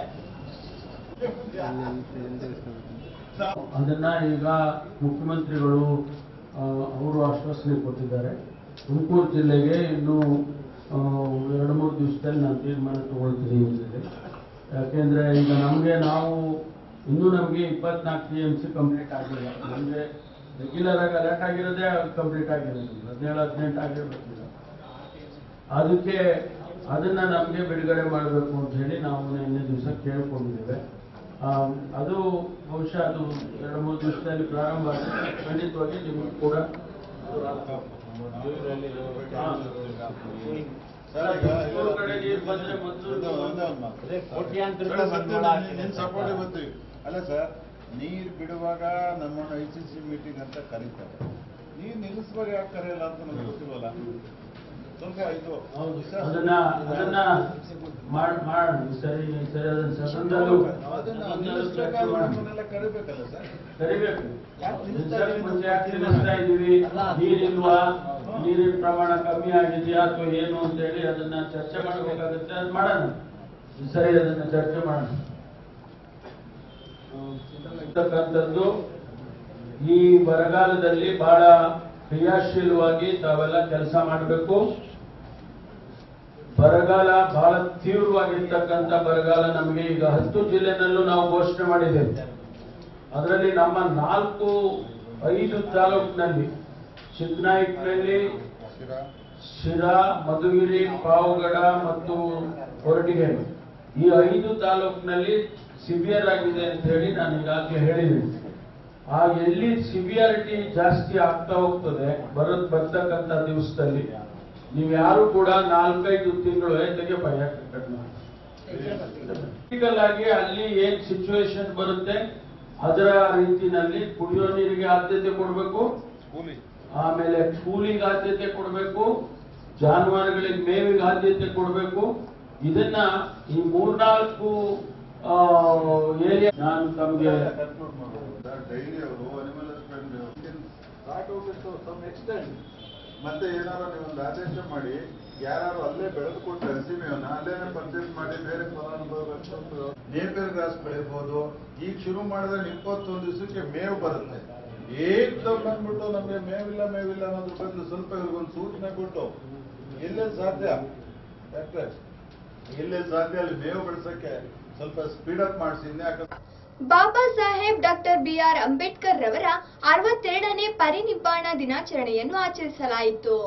ಅದನ್ನ ಈಗ ಮುಖ್ಯಮಂತ್ರಿಗಳು ಆ, ಅವರು ಆಶ್ವಾಸನೆ ಕೊಟ್ಟಿದ್ದಾರೆ ತುಮಕೂರು ಜಿಲ್ಲೆಗೆ ಇನ್ನು ಆ, ಎರಡು ಮೂರು ದಿವಸದಲ್ಲಿ ದಿವಸದಲ್ಲಿ ನಾನು ತೀರ್ಮಾನ ತಗೊಳ್ತೀನಿ ಅಂತಿದೆ ಯಾಕೆಂದ್ರೆ ಈಗ ನಮಗೆ ನಾವು ಇನ್ನೂ ನಮಗೆ ಇಪ್ಪತ್ನಾಲ್ಕು ಟಿ ಎಮ್ ಸಿ ಕಂಪ್ಲೀಟ್ ಆಗಿಲ್ಲ ನಮಗೆ ರೆಗ್ಯುಲರ್ ಆಗಿ ಅಲರ್ಟ್ ಆಗಿರೋದೇ ಕಂಪ್ಲೀಟ್ ಆಗಿರೋದಿಲ್ಲ ಹದಿನೇಳು ಹದಿನೆಂಟು ಆಗಿರ್ಬೇಕಿಲ್ಲ ಅದಕ್ಕೆ ಅದನ್ನ ನಮಗೆ ಬಿಡುಗಡೆ ಮಾಡಬೇಕು ಅಂತ ಹೇಳಿ ನಾವು ನಿನ್ನೆ ದಿವಸ ಕೇಳ್ಕೊಂಡಿದ್ದೇವೆ ಆ, ಅದು ಬಹುಶಃ ಅದು ಎರಡು ಮೂರು ದಿವಸದಲ್ಲಿ ಪ್ರಾರಂಭ ಆಗುತ್ತೆ ಖಂಡಿತವಾಗಿ ನಿಮಗೂ ಕೂಡ ಮೂರು ಕಡೆ ನೀರು ಬಂದ್ರೆ ಸಪೋರ್ಟ್ ಬರ್ತೀವಿ ಅಲ್ಲ ಸರ್ ನೀರ್ ಬಿಡುವಾಗ ನಮ್ಮನ್ನ ಐ ಸಿ ಸಿ ಮೀಟಿಂಗ್ ಅಂತ ಕರೀತಾರೆ ನೀರ್ ನಿಲ್ಲಿಸುವಾಗ ಯಾಕೆ ಕರೆಯಲ್ಲ ಅಂತ ನಮ್ಗೆ ಗೊತ್ತಿಲ್ವಲ್ಲ ಸ್ವಲ್ಪ ಇದು ಅದನ್ನ ಅದನ್ನ ಮಾಡ್ ಮಾಡೋಣ ಸರಿ ಸರಿ ಅದನ್ನ ಸದನದಲ್ಲೂ ಅದನ್ನ ಸದನದಲ್ಲೂ ನಿಲ್ಲಿಸ್ಬೇಕಾದ್ರೆ ಚರ್ಚೆ ಮಾಡೋಣ. ನಮ್ಮನ್ನೆಲ್ಲ ಕರಿಬೇಕಲ್ಲ ಸರ್ ಕರಿಬೇಕು ಯಾಕೆ ನಿಲ್ಸಕ್ಕೆ ಮುಂಚೆ ಯಾಕೆ ನಿಲ್ಲಿಸ್ತಾ ಇದೀವಿ ನೀರಿಲ್ವಾ ನೀರಿನ ಪ್ರಮಾಣ ಕಮ್ಮಿ ಆಗಿದೆಯಾ ಅಥವಾ ಏನು ಅಂತ ಹೇಳಿ ಅದನ್ನ ಚರ್ಚೆ ಮಾಡಬೇಕಾಗುತ್ತೆ ಅದು ಮಾಡೋಣ ಸರಿ ಅದನ್ನ ಚರ್ಚೆ ಮಾಡೋಣ ಇರ್ತಕ್ಕಂಥದ್ದು ಈ ಬರಗಾಲದಲ್ಲಿ ಬಹಳ ಕ್ರಿಯಾಶೀಲವಾಗಿ ತಾವೆಲ್ಲ ಕೆಲಸ ಮಾಡಬೇಕು ಬರಗಾಲ ಬಹಳ ತೀವ್ರವಾಗಿರ್ತಕ್ಕಂಥ ಬರಗಾಲ ನಮಗೆ ಈಗ ಹತ್ತು ಜಿಲ್ಲೆನಲ್ಲೂ ನಾವು ಘೋಷಣೆ ಮಾಡಿದ್ದೇವೆ ಅದರಲ್ಲಿ ನಮ್ಮ ನಾಲ್ಕು ಐದು ತಾಲೂಕಿನಲ್ಲಿ ಚಿಕ್ಕನಾಯಕನಲ್ಲಿ ಶಿರಾ ಮಧುಗಿರಿ ಪಾವಗಡ ಮತ್ತು ಕೊರಟಗೆರೆ ಈ ಐದು ತಾಲೂಕಿನಲ್ಲಿ ಸಿವಿಯರ್ ಆಗಿದೆ ಅಂತ ಹೇಳಿ ನಾನು ಈಗಾಗಲೇ ಹೇಳಿದ್ದೀನಿ ಆ ಎಲ್ಲಿ ಸಿವಿಯಾರಿಟಿ ಜಾಸ್ತಿ ಆಗ್ತಾ ಹೋಗ್ತದೆ ಬರೋದ್ ಬರ್ತಕ್ಕಂಥ ದಿವಸದಲ್ಲಿ ನೀವು ಯಾರು ಕೂಡ ನಾಲ್ಕೈದು ತಿಂಗಳು ಏ ತೆಗೆಯಪ್ಪ ಯಾಕೆ ಕಟ್ ಮಾಡಿ. Practical ಆಗಿ ಅಲ್ಲಿ ಏನ್ ಸಿಚುವೇಶನ್ ಬರುತ್ತೆ ಅದರ ರೀತಿನಲ್ಲಿ ಕುಡಿಯೋ ನೀರಿಗೆ ಆದ್ಯತೆ ಕೊಡಬೇಕು ಆಮೇಲೆ ಕೂಲಿಗೆ ಆದ್ಯತೆ ಕೊಡಬೇಕು ಜಾನುವಾರುಗಳಿಗೆ ಮೇವಿಗೆ ಆದ್ಯತೆ ಕೊಡಬೇಕು ಇದನ್ನ ಈ ಮೂರ್ನಾಲ್ಕು ಏರಿಯಾ ನಾನು ತಮಗೆ ಡೈಲಿ ಅವರು ಅನಿಮಲ್ ಹಸ್ಬೆಂಡ್ ಸ್ಟಾರ್ಟ್ ಹೋಗ್ಬಿಟ್ಟು ಸಮ್ ಎಕ್ಸ್ಟೆಂಡ್ ಮತ್ತೆ ಏನಾರು ನೀವು ಒಂದು ಆದೇಶ ಮಾಡಿ ಯಾರು ಅಲ್ಲೇ ಬೆಳೆದುಕೊಟ್ಟು ಹಸಿಮೇವನ್ನ ಅಲ್ಲೇನೆ ಪರ್ಚೇಸ್ ಮಾಡಿ ಬೇರೆ ಫಲಾನುಭವಿಗಳು ನೇಪಿಯರ್ ಗ್ರಾಸ್ ಬೆಳಿಬಹುದು ಈಗ ಶುರು ಮಾಡಿದ್ರೆ ಇಪ್ಪತ್ತೊಂದು ದಿವಸಕ್ಕೆ ಮೇವು ಬರುತ್ತೆ ಏಕ್ದಮ್ ಬಂದ್ಬಿಟ್ಟು ನಮಗೆ ಮೇವಿಲ್ಲ ಮೇವಿಲ್ಲ ಅನ್ನೋದ್ರ ಬದಲು ಸ್ವಲ್ಪ ಇವ್ರಿಗೊಂದು ಸೂಚನೆ ಕೊಟ್ಟು ಎಲ್ಲೆಲ್ಲಿ ಸಾಧ್ಯ ಡಾಕ್ಟ್ರೆ ಎಲ್ಲೆಲ್ಲಿ ಸಾಧ್ಯ ಅಲ್ಲಿ ಮೇವು ಬೆಳೆಸಕ್ಕೆ ಸ್ವಲ್ಪ ಸ್ಪೀಡ್ ಅಪ್ ಮಾಡಿಸಿ ಇನ್ಯಾಕ ಬಾಬಾ ಸಾಹೇಬ್ ಡಾಕ್ಟರ್ ಬಿಆರ್ ಅಂಬೇಡ್ಕರ್ ರವರ ಅರವತ್ತೆರಡನೇ ಪರಿನಿಬ್ಬಾಣ ದಿನಾಚರಣೆಯನ್ನು ಆಚರಿಸಲಾಯಿತು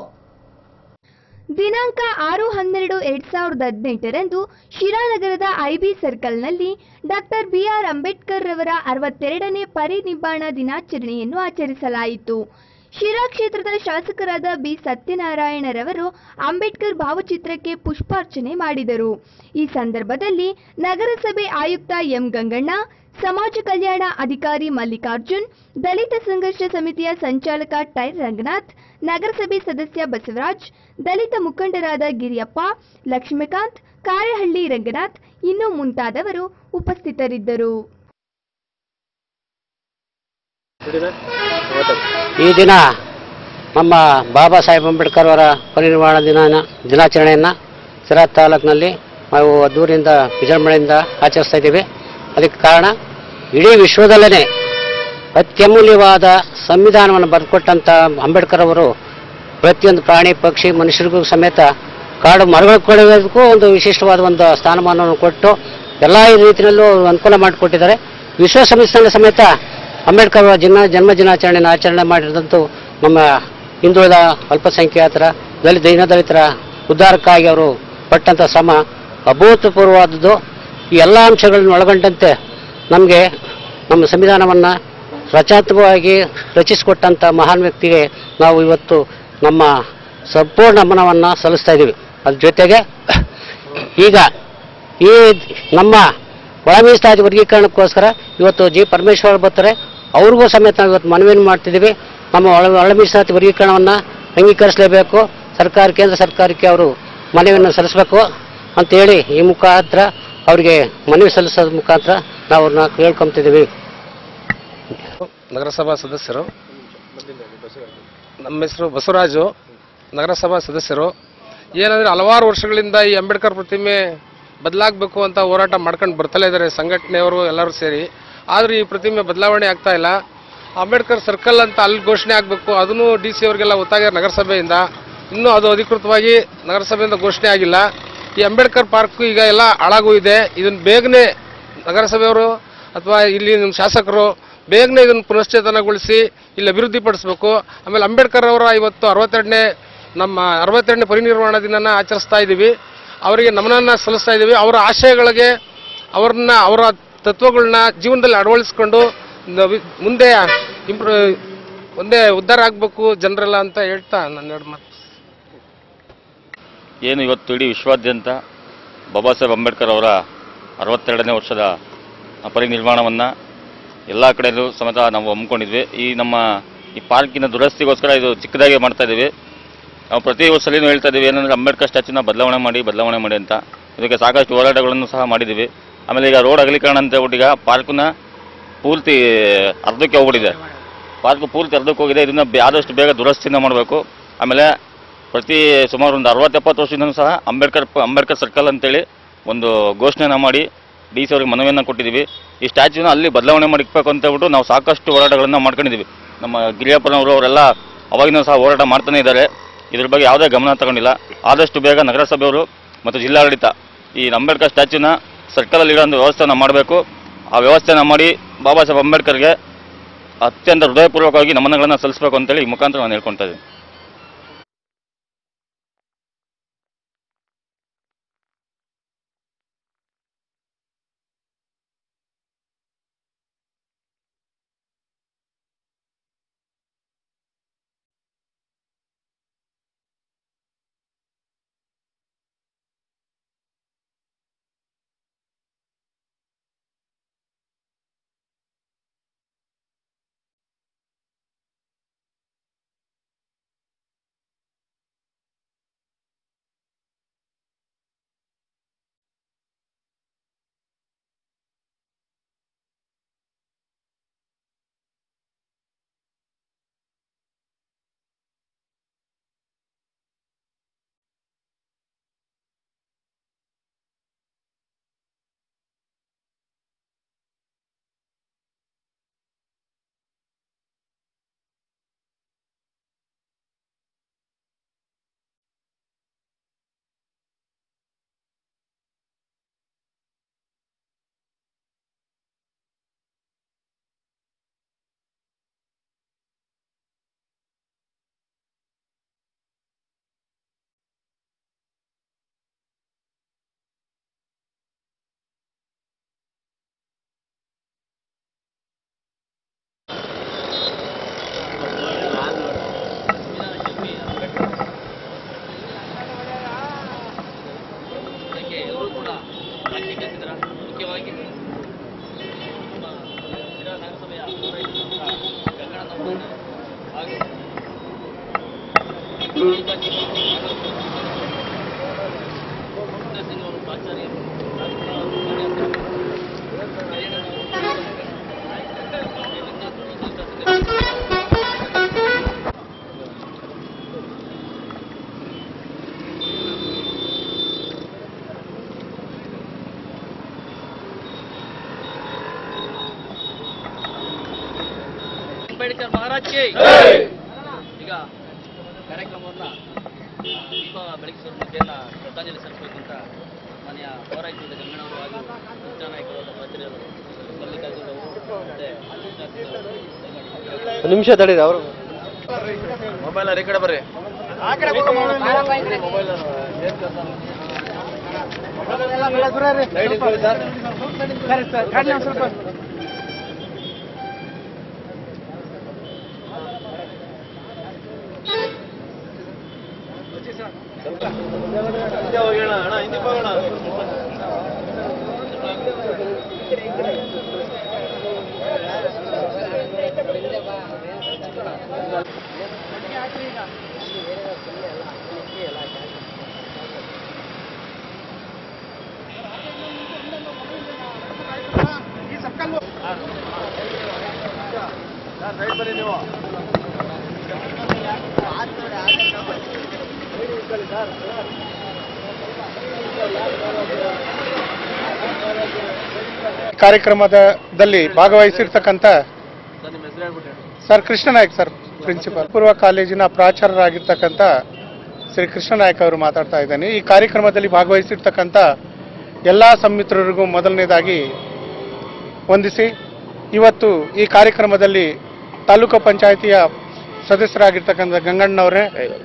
ದಿನಾಂಕ ಆರು ಹನ್ನೆರಡು ಎರಡ್ ಸಾವಿರದ ಹದಿನೆಂಟರಂದು ಶಿರಾನಗರದ ಐಬಿ ಸರ್ಕಲ್ನಲ್ಲಿ ಡಾಕ್ಟರ್ ಬಿಆರ್ ಅಂಬೇಡ್ಕರ್ ರವರ ಅರವತ್ತೆರಡನೇ ಪರಿನಿಬ್ಬಾಣ ದಿನಾಚರಣೆಯನ್ನು ಆಚರಿಸಲಾಯಿತು ಶಿರಾ ಕ್ಷೇತ್ರದ ಶಾಸಕರಾದ ಬಿ ಸತ್ಯನಾರಾಯಣರವರು ಅಂಬೇಡ್ಕರ್ ಭಾವಚಿತ್ರಕ್ಕೆ ಪುಷ್ಪಾರ್ಚನೆ ಮಾಡಿದರು ಈ ಸಂದರ್ಭದಲ್ಲಿ ನಗರಸಭೆ ಆಯುಕ್ತ ಎಂ ಗಂಗಣ್ಣ ಸಮಾಜ ಕಲ್ಯಾಣ ಅಧಿಕಾರಿ ಮಲ್ಲಿಕಾರ್ಜುನ್ ದಲಿತ ಸಂಘರ್ಷ ಸಮಿತಿಯ ಸಂಚಾಲಕ ಟೈರ್ ರಂಗನಾಥ್ ನಗರಸಭೆ ಸದಸ್ಯ ಬಸವರಾಜ್ ದಲಿತ ಮುಖಂಡರಾದ ಗಿರಿಯಪ್ಪ ಲಕ್ಷ್ಮೀಕಾಂತ್ ಕಾರೆಹಳ್ಳಿ ರಂಗನಾಥ್ ಇನ್ನೂ ಮುಂತಾದವರು ಉಪಸ್ಥಿತರಿದ್ದರು ಈ ದಿನ ನಮ್ಮ ಬಾಬಾ ಸಾಹೇಬ್ ಅಂಬೇಡ್ಕರ್ ಅವರ ಪರಿನಿರ್ವಾಣ ದಿನ ದಿನಾಚರಣೆಯನ್ನು ಸಿರಾ ತಾಲೂಕಿನಲ್ಲಿ ನಾವು ಅದ್ದೂರಿಯಿಂದ ವಿಜೃಂಭಣೆಯಿಂದ ಆಚರಿಸ್ತಾ ಇದ್ದೀವಿ ಅದಕ್ಕೆ ಕಾರಣ ಇಡೀ ವಿಶ್ವದಲ್ಲೇ ಅತ್ಯಮೂಲ್ಯವಾದ ಸಂವಿಧಾನವನ್ನು ಬರೆದುಕೊಟ್ಟಂಥ ಅಂಬೇಡ್ಕರ್ ಅವರು ಪ್ರತಿಯೊಂದು ಪ್ರಾಣಿ ಪಕ್ಷಿ ಮನುಷ್ಯರಿಗೂ ಸಮೇತ ಕಾಡು ಮರಗಳು ಕೊಡುವುದಕ್ಕೂ ಒಂದು ವಿಶಿಷ್ಟವಾದ ಒಂದು ಸ್ಥಾನಮಾನವನ್ನು ಕೊಟ್ಟು ಎಲ್ಲ ರೀತಿಯಲ್ಲೂ ಅನುಕೂಲ ಮಾಡಿಕೊಟ್ಟಿದ್ದಾರೆ ವಿಶ್ವಸಂಸ್ಥೆಯ ಸಮೇತ ಅಂಬೇಡ್ಕರ್ ಅವರ ಜನ್ಮ ಜನ್ಮ ದಿನಾಚರಣೆಯನ್ನು ಆಚರಣೆ ಮಾಡಿದಂತೂ ನಮ್ಮ ಹಿಂದುಳಿದ ಅಲ್ಪಸಂಖ್ಯಾತರ ದಲಿತ ದೀನದಲಿತರ ಉದ್ಧಾರಕ್ಕಾಗಿ ಅವರು ಪಟ್ಟಂಥ ಶ್ರಮ ಅಭೂತಪೂರ್ವವಾದದ್ದು ಈ ಎಲ್ಲ ಅಂಶಗಳನ್ನು ಒಳಗೊಂಡಂತೆ ನಮಗೆ ನಮ್ಮ ಸಂವಿಧಾನವನ್ನು ರಚನಾತ್ಮಕವಾಗಿ ರಚಿಸಿಕೊಟ್ಟಂಥ ಮಹಾನ್ ವ್ಯಕ್ತಿಗೆ ನಾವು ಇವತ್ತು ನಮ್ಮ ಸಂಪೂರ್ಣ ನಮನವನ್ನು ಸಲ್ಲಿಸ್ತಾ ಇದ್ದೀವಿ ಅದ್ರ ಜೊತೆಗೆ ಈಗ ಈ ನಮ್ಮ ಒಳ ಮೀಸಲಾತಿ ವರ್ಗೀಕರಣಕ್ಕೋಸ್ಕರ ಇವತ್ತು ಜಿ ಪರಮೇಶ್ವರ್ ಅವರು ಬರ್ತಾರೆ ಅವ್ರಿಗೂ ಸಮೇತ ನಾವು ಇವತ್ತು ಮನವಿಯನ್ನು ಮಾಡ್ತಿದ್ದೀವಿ ನಮ್ಮ ಒಳ ಒಳ ಮೀಸಲಾತಿ ವರ್ಗೀಕರಣವನ್ನು ಅಂಗೀಕರಿಸಲೇಬೇಕು ಸರ್ಕಾರ ಕೇಂದ್ರ ಸರ್ಕಾರಕ್ಕೆ ಅವರು ಮನವಿಯನ್ನು ಸಲ್ಲಿಸಬೇಕು ಅಂತೇಳಿ ಈ ಮುಖಾಂತರ ಅವರಿಗೆ ಮನವಿ ಸಲ್ಲಿಸೋದ್ರ ಮುಖಾಂತರ ನಾವು ಅವ್ರನ್ನ ಕೇಳ್ಕೊಂತಿದ್ದೀವಿ ನಗರಸಭಾ ಸದಸ್ಯರು ನಮ್ಮ ಹೆಸರು ಬಸವರಾಜು ನಗರಸಭಾ ಸದಸ್ಯರು ಏನಂದ್ರೆ ಹಲವಾರು ವರ್ಷಗಳಿಂದ ಈ ಅಂಬೇಡ್ಕರ್ ಪ್ರತಿಮೆ ಬದಲಾಗಬೇಕು ಅಂತ ಹೋರಾಟ ಮಾಡ್ಕೊಂಡು ಬರ್ತಲೇ ಇದ್ದಾರೆ ಸಂಘಟನೆಯವರು ಎಲ್ಲರೂ ಸೇರಿ ಆದ್ರೆ ಈ ಪ್ರತಿಮೆ ಬದಲಾವಣೆ ಆಗ್ತಾ ಇಲ್ಲ ಅಂಬೇಡ್ಕರ್ ಸರ್ಕಲ್ ಅಂತ ಅಲ್ಲಿ ಘೋಷಣೆ ಆಗಬೇಕು ಅದನ್ನು ಡಿ ಸಿ ಅವರಿಗೆಲ್ಲ ಗೊತ್ತಾಗ್ಯಾರ ನಗರಸಭೆಯಿಂದ ಇನ್ನೂ ಅದು ಅಧಿಕೃತವಾಗಿ ನಗರಸಭೆಯಿಂದ ಘೋಷಣೆ ಆಗಿಲ್ಲ ಈ ಅಂಬೇಡ್ಕರ್ ಪಾರ್ಕ್ ಈಗ ಎಲ್ಲ ಹಾಳಾಗೂ ಇದೆ ಇದನ್ನ ಬೇಗನೆ ನಗರಸಭೆಯವರು ಅಥವಾ ಇಲ್ಲಿ ನಮ್ಮ ಶಾಸಕರು ಬೇಗನೆ ಇದನ್ನು ಪುನಶ್ಚೇತನಗೊಳಿಸಿ ಇಲ್ಲಿ ಅಭಿವೃದ್ಧಿಪಡಿಸಬೇಕು ಆಮೇಲೆ ಅಂಬೇಡ್ಕರ್ ಅವರ ಇವತ್ತು ಅರವತ್ತೆರಡನೇ ನಮ್ಮ ಅರವತ್ತೆರಡನೇ ಪರಿನಿರ್ವಾಣ ದಿನನ ಆಚರಿಸ್ತಾ ಇದ್ದೀವಿ ಅವರಿಗೆ ನಮನನ್ನ ಸಲ್ಲಿಸ್ತಾ ಇದ್ದೀವಿ ಅವರ ಆಶಯಗಳಿಗೆ ಅವ್ರನ್ನ ಅವರ ತತ್ವಗಳನ್ನ ಜೀವನದಲ್ಲಿ ಅಳವಡಿಸ್ಕೊಂಡು ನ- ಮುಂದೆ ಇಂಪ್ರೂ ಒಂದೇ ಉದ್ಧಾರ ಆಗಬೇಕು ಜನರೆಲ್ಲ ಅಂತ ಹೇಳ್ತಾ ನನ್ನ ಎರಡು ಮಾತು ಏನು ಇವತ್ತು ಇಡೀ ವಿಶ್ವಾದ್ಯಂತ ಬಾಬಾ ಸಾಹೇಬ್ ಅಂಬೇಡ್ಕರ್ ಅವರ ಅರವತ್ತೆರಡನೇ ವರ್ಷದ ಪರಿನಿರ್ಮಾಣವನ್ನು ಎಲ್ಲ ಕಡೆಯಲ್ಲೂ ಸಮೇತ ನಾವು ಹಮ್ಮಿಕೊಂಡಿದ್ವಿ ಈ ನಮ್ಮ ಈ ಪಾರ್ಕಿನ ದುರಸ್ತಿಗೋಸ್ಕರ ಇದು ಚಿಕ್ಕದಾಗಿ ಮಾಡ್ತಾ ಇದ್ದೀವಿ ನಾವು ಪ್ರತಿ ವರ್ಷದಲ್ಲಿನೂ ಹೇಳ್ತಾ ಇದ್ದೀವಿ ಏನಂದರೆ ಅಂಬೇಡ್ಕರ್ ಸ್ಟ್ಯಾಚ್ಯೂನ ಬದಲಾವಣೆ ಮಾಡಿ ಬದಲಾವಣೆ ಮಾಡಿ ಅಂತ ಇದಕ್ಕೆ ಸಾಕಷ್ಟು ಹೋರಾಟಗಳನ್ನು ಸಹ ಮಾಡಿದ್ದೀವಿ ಆಮೇಲೆ ಈಗ ರೋಡ್ ಅಗಲೀಕರಣ ಅಂತ ಹೇಳ್ಬಿಟ್ಟು ಈಗ ಪಾರ್ಕನ್ನ ಪೂರ್ತಿ ಅರ್ಧಕ್ಕೆ ಹೋಗ್ಬಿಟ್ಟಿದೆ ಪಾರ್ಕ್ ಪೂರ್ತಿ ಅರ್ಧಕ್ಕೆ ಹೋಗಿದೆ ಇದನ್ನ ಬೆ- ಆದಷ್ಟು ಬೇಗ ದುರಸ್ತಿನ ಮಾಡಬೇಕು ಆಮೇಲೆ ಪ್ರತಿ ಸುಮಾರು ಒಂದು ಅರವತ್ತು ಎಪ್ಪತ್ತು ವರ್ಷದಿಂದಲೂ ಸಹ ಅಂಬೇಡ್ಕರ್ ಪ- ಅಂಬೇಡ್ಕರ್ ಸರ್ಕಲ್ ಅಂತೇಳಿ ಒಂದು ಘೋಷಣೆನ ಮಾಡಿ ಡಿ ಸಿ ಅವ್ರಿಗೆ ಮನವಿಯನ್ನು ಕೊಟ್ಟಿದ್ದೀವಿ ಈ ಸ್ಟ್ಯಾಚ್ಯೂನ ಅಲ್ಲಿ ಬದಲಾವಣೆ ಮಾಡಿಕ್ಬೇಕು ಅಂತ ಹೇಳ್ಬಿಟ್ಟು ನಾವು ಸಾಕಷ್ಟು ಹೋರಾಟಗಳನ್ನು ಮಾಡ್ಕೊಂಡಿದ್ದೀವಿ ನಮ್ಮ ಗಿರಿಯಪ್ಪನವರು ಅವರೆಲ್ಲ ಅವಾಗಿನೂ ಸಹ ಹೋರಾಟ ಮಾಡ್ತಾನೆ ಇದ್ದಾರೆ ಇದ್ರ ಬಗ್ಗೆ ಯಾವುದೇ ಗಮನ ತಗೊಂಡಿಲ್ಲ ಆದಷ್ಟು ಬೇಗ ನಗರಸಭೆಯವರು ಮತ್ತು ಜಿಲ್ಲಾಡಳಿತ ಈ ಅಂಬೇಡ್ಕರ್ ಸ್ಟ್ಯಾಚ್ಯೂನ ಸರ್ಕಲಲ್ಲಿ ಇರೋ ಒಂದು ವ್ಯವಸ್ಥೆನ ಮಾಡಬೇಕು ಆ ವ್ಯವಸ್ಥೆನ ಮಾಡಿ ಬಾಬಾ ಸಾಹೇಬ್ ಅಂಬೇಡ್ಕರ್ಗೆ ಅತ್ಯಂತ ಹೃದಯಪೂರ್ವಕವಾಗಿ ನಮನಗಳನ್ನು ಸಲ್ಲಿಸಬೇಕು ಅಂತೇಳಿ ಈ ಮುಖಾಂತರ ನಾನು ಹೇಳ್ಕೊಳ್ತಾ ಇದ್ದೀನಿ ಅದಕ್ಕೆ ಎಲ್ಲರೂ ಕೂಡ ಸಾಕ್ಷಿ ಕಲ್ತಿದ್ರ ಮುಖ್ಯವಾಗಿ ನಮ್ಮ ಜಿಲ್ಲಾ ನಗರಸಭೆಯ ಪೌರಾಯುಕ್ತರಾದ ಗಂಗಣ್ಣನವರು ಹಾಗೂ ನೇತಾಜಿ ಸುಂದರ್ ಸಿಂಗ್ ಅವರು ಪ್ರಾಚಾರ್ಯರು ಅಂಬೇಡ್ಕರ್ ಮಹಾರಾಜ್ಗೆ ಈಗ ಕಾರ್ಯಕ್ರಮವನ್ನ ದೀಪ ಬೆಳಗಿಸುವ ಮುಖೇನ ಶ್ರದ್ಧಾಂಜಲಿ ಸಲ್ಲಿಸಬೇಕು ಅಂತ ಮನೆಯ ಪೌರಾಯುಕ್ತರಾದ ಗಂಗಣ್ಣವರು ಹಾಗೂ ಮುಖ್ಯ ನಾಯಕರಾದ ಪ್ರಾಚಾರ್ಯರು ಮಲ್ಲಿಕಾರ್ಜುನ ಅವರು ಮತ್ತೆ ನಿಮಿಷ ತಡೀರಿ ಅವರು ಮೊಬೈಲ್ ಈ ಕಡೆ ಬರ್ರಿ ಕಾರ್ಯಕ್ರಮದಲ್ಲಿ ಭಾಗವಹಿಸಿರ್ತಕ್ಕಂಥ ಸರ್ ನಿಮ್ಮ ಹೆಸರು ಹೇಳ್ಬಿಟ್ಟು ಸರ್ ಕೃಷ್ಣನಾಯಕ್ ಸರ್ ಪ್ರಿನ್ಸಿಪಾಲ್ ಪೂರ್ವ ಕಾಲೇಜಿನ ಪ್ರಾಚಾರ್ಯರಾಗಿರ್ತಕ್ಕಂಥ ಶ್ರೀ ಕೃಷ್ಣನಾಯಕ್ ಅವರು ಮಾತಾಡ್ತಾ ಇದ್ದೇನೆ ಈ ಕಾರ್ಯಕ್ರಮದಲ್ಲಿ ಭಾಗವಹಿಸಿರ್ತಕ್ಕಂಥ ಎಲ್ಲ ಸಂಮಿತ್ರರಿಗೂ ಮೊದಲನೇದಾಗಿ ವಂದಿಸಿ ಇವತ್ತು ಈ ಕಾರ್ಯಕ್ರಮದಲ್ಲಿ ತಾಲೂಕು ಪಂಚಾಯಿತಿಯ ಸದಸ್ಯರಾಗಿರ್ತಕ್ಕಂಥ ಗಂಗಣ್ಣವರೇ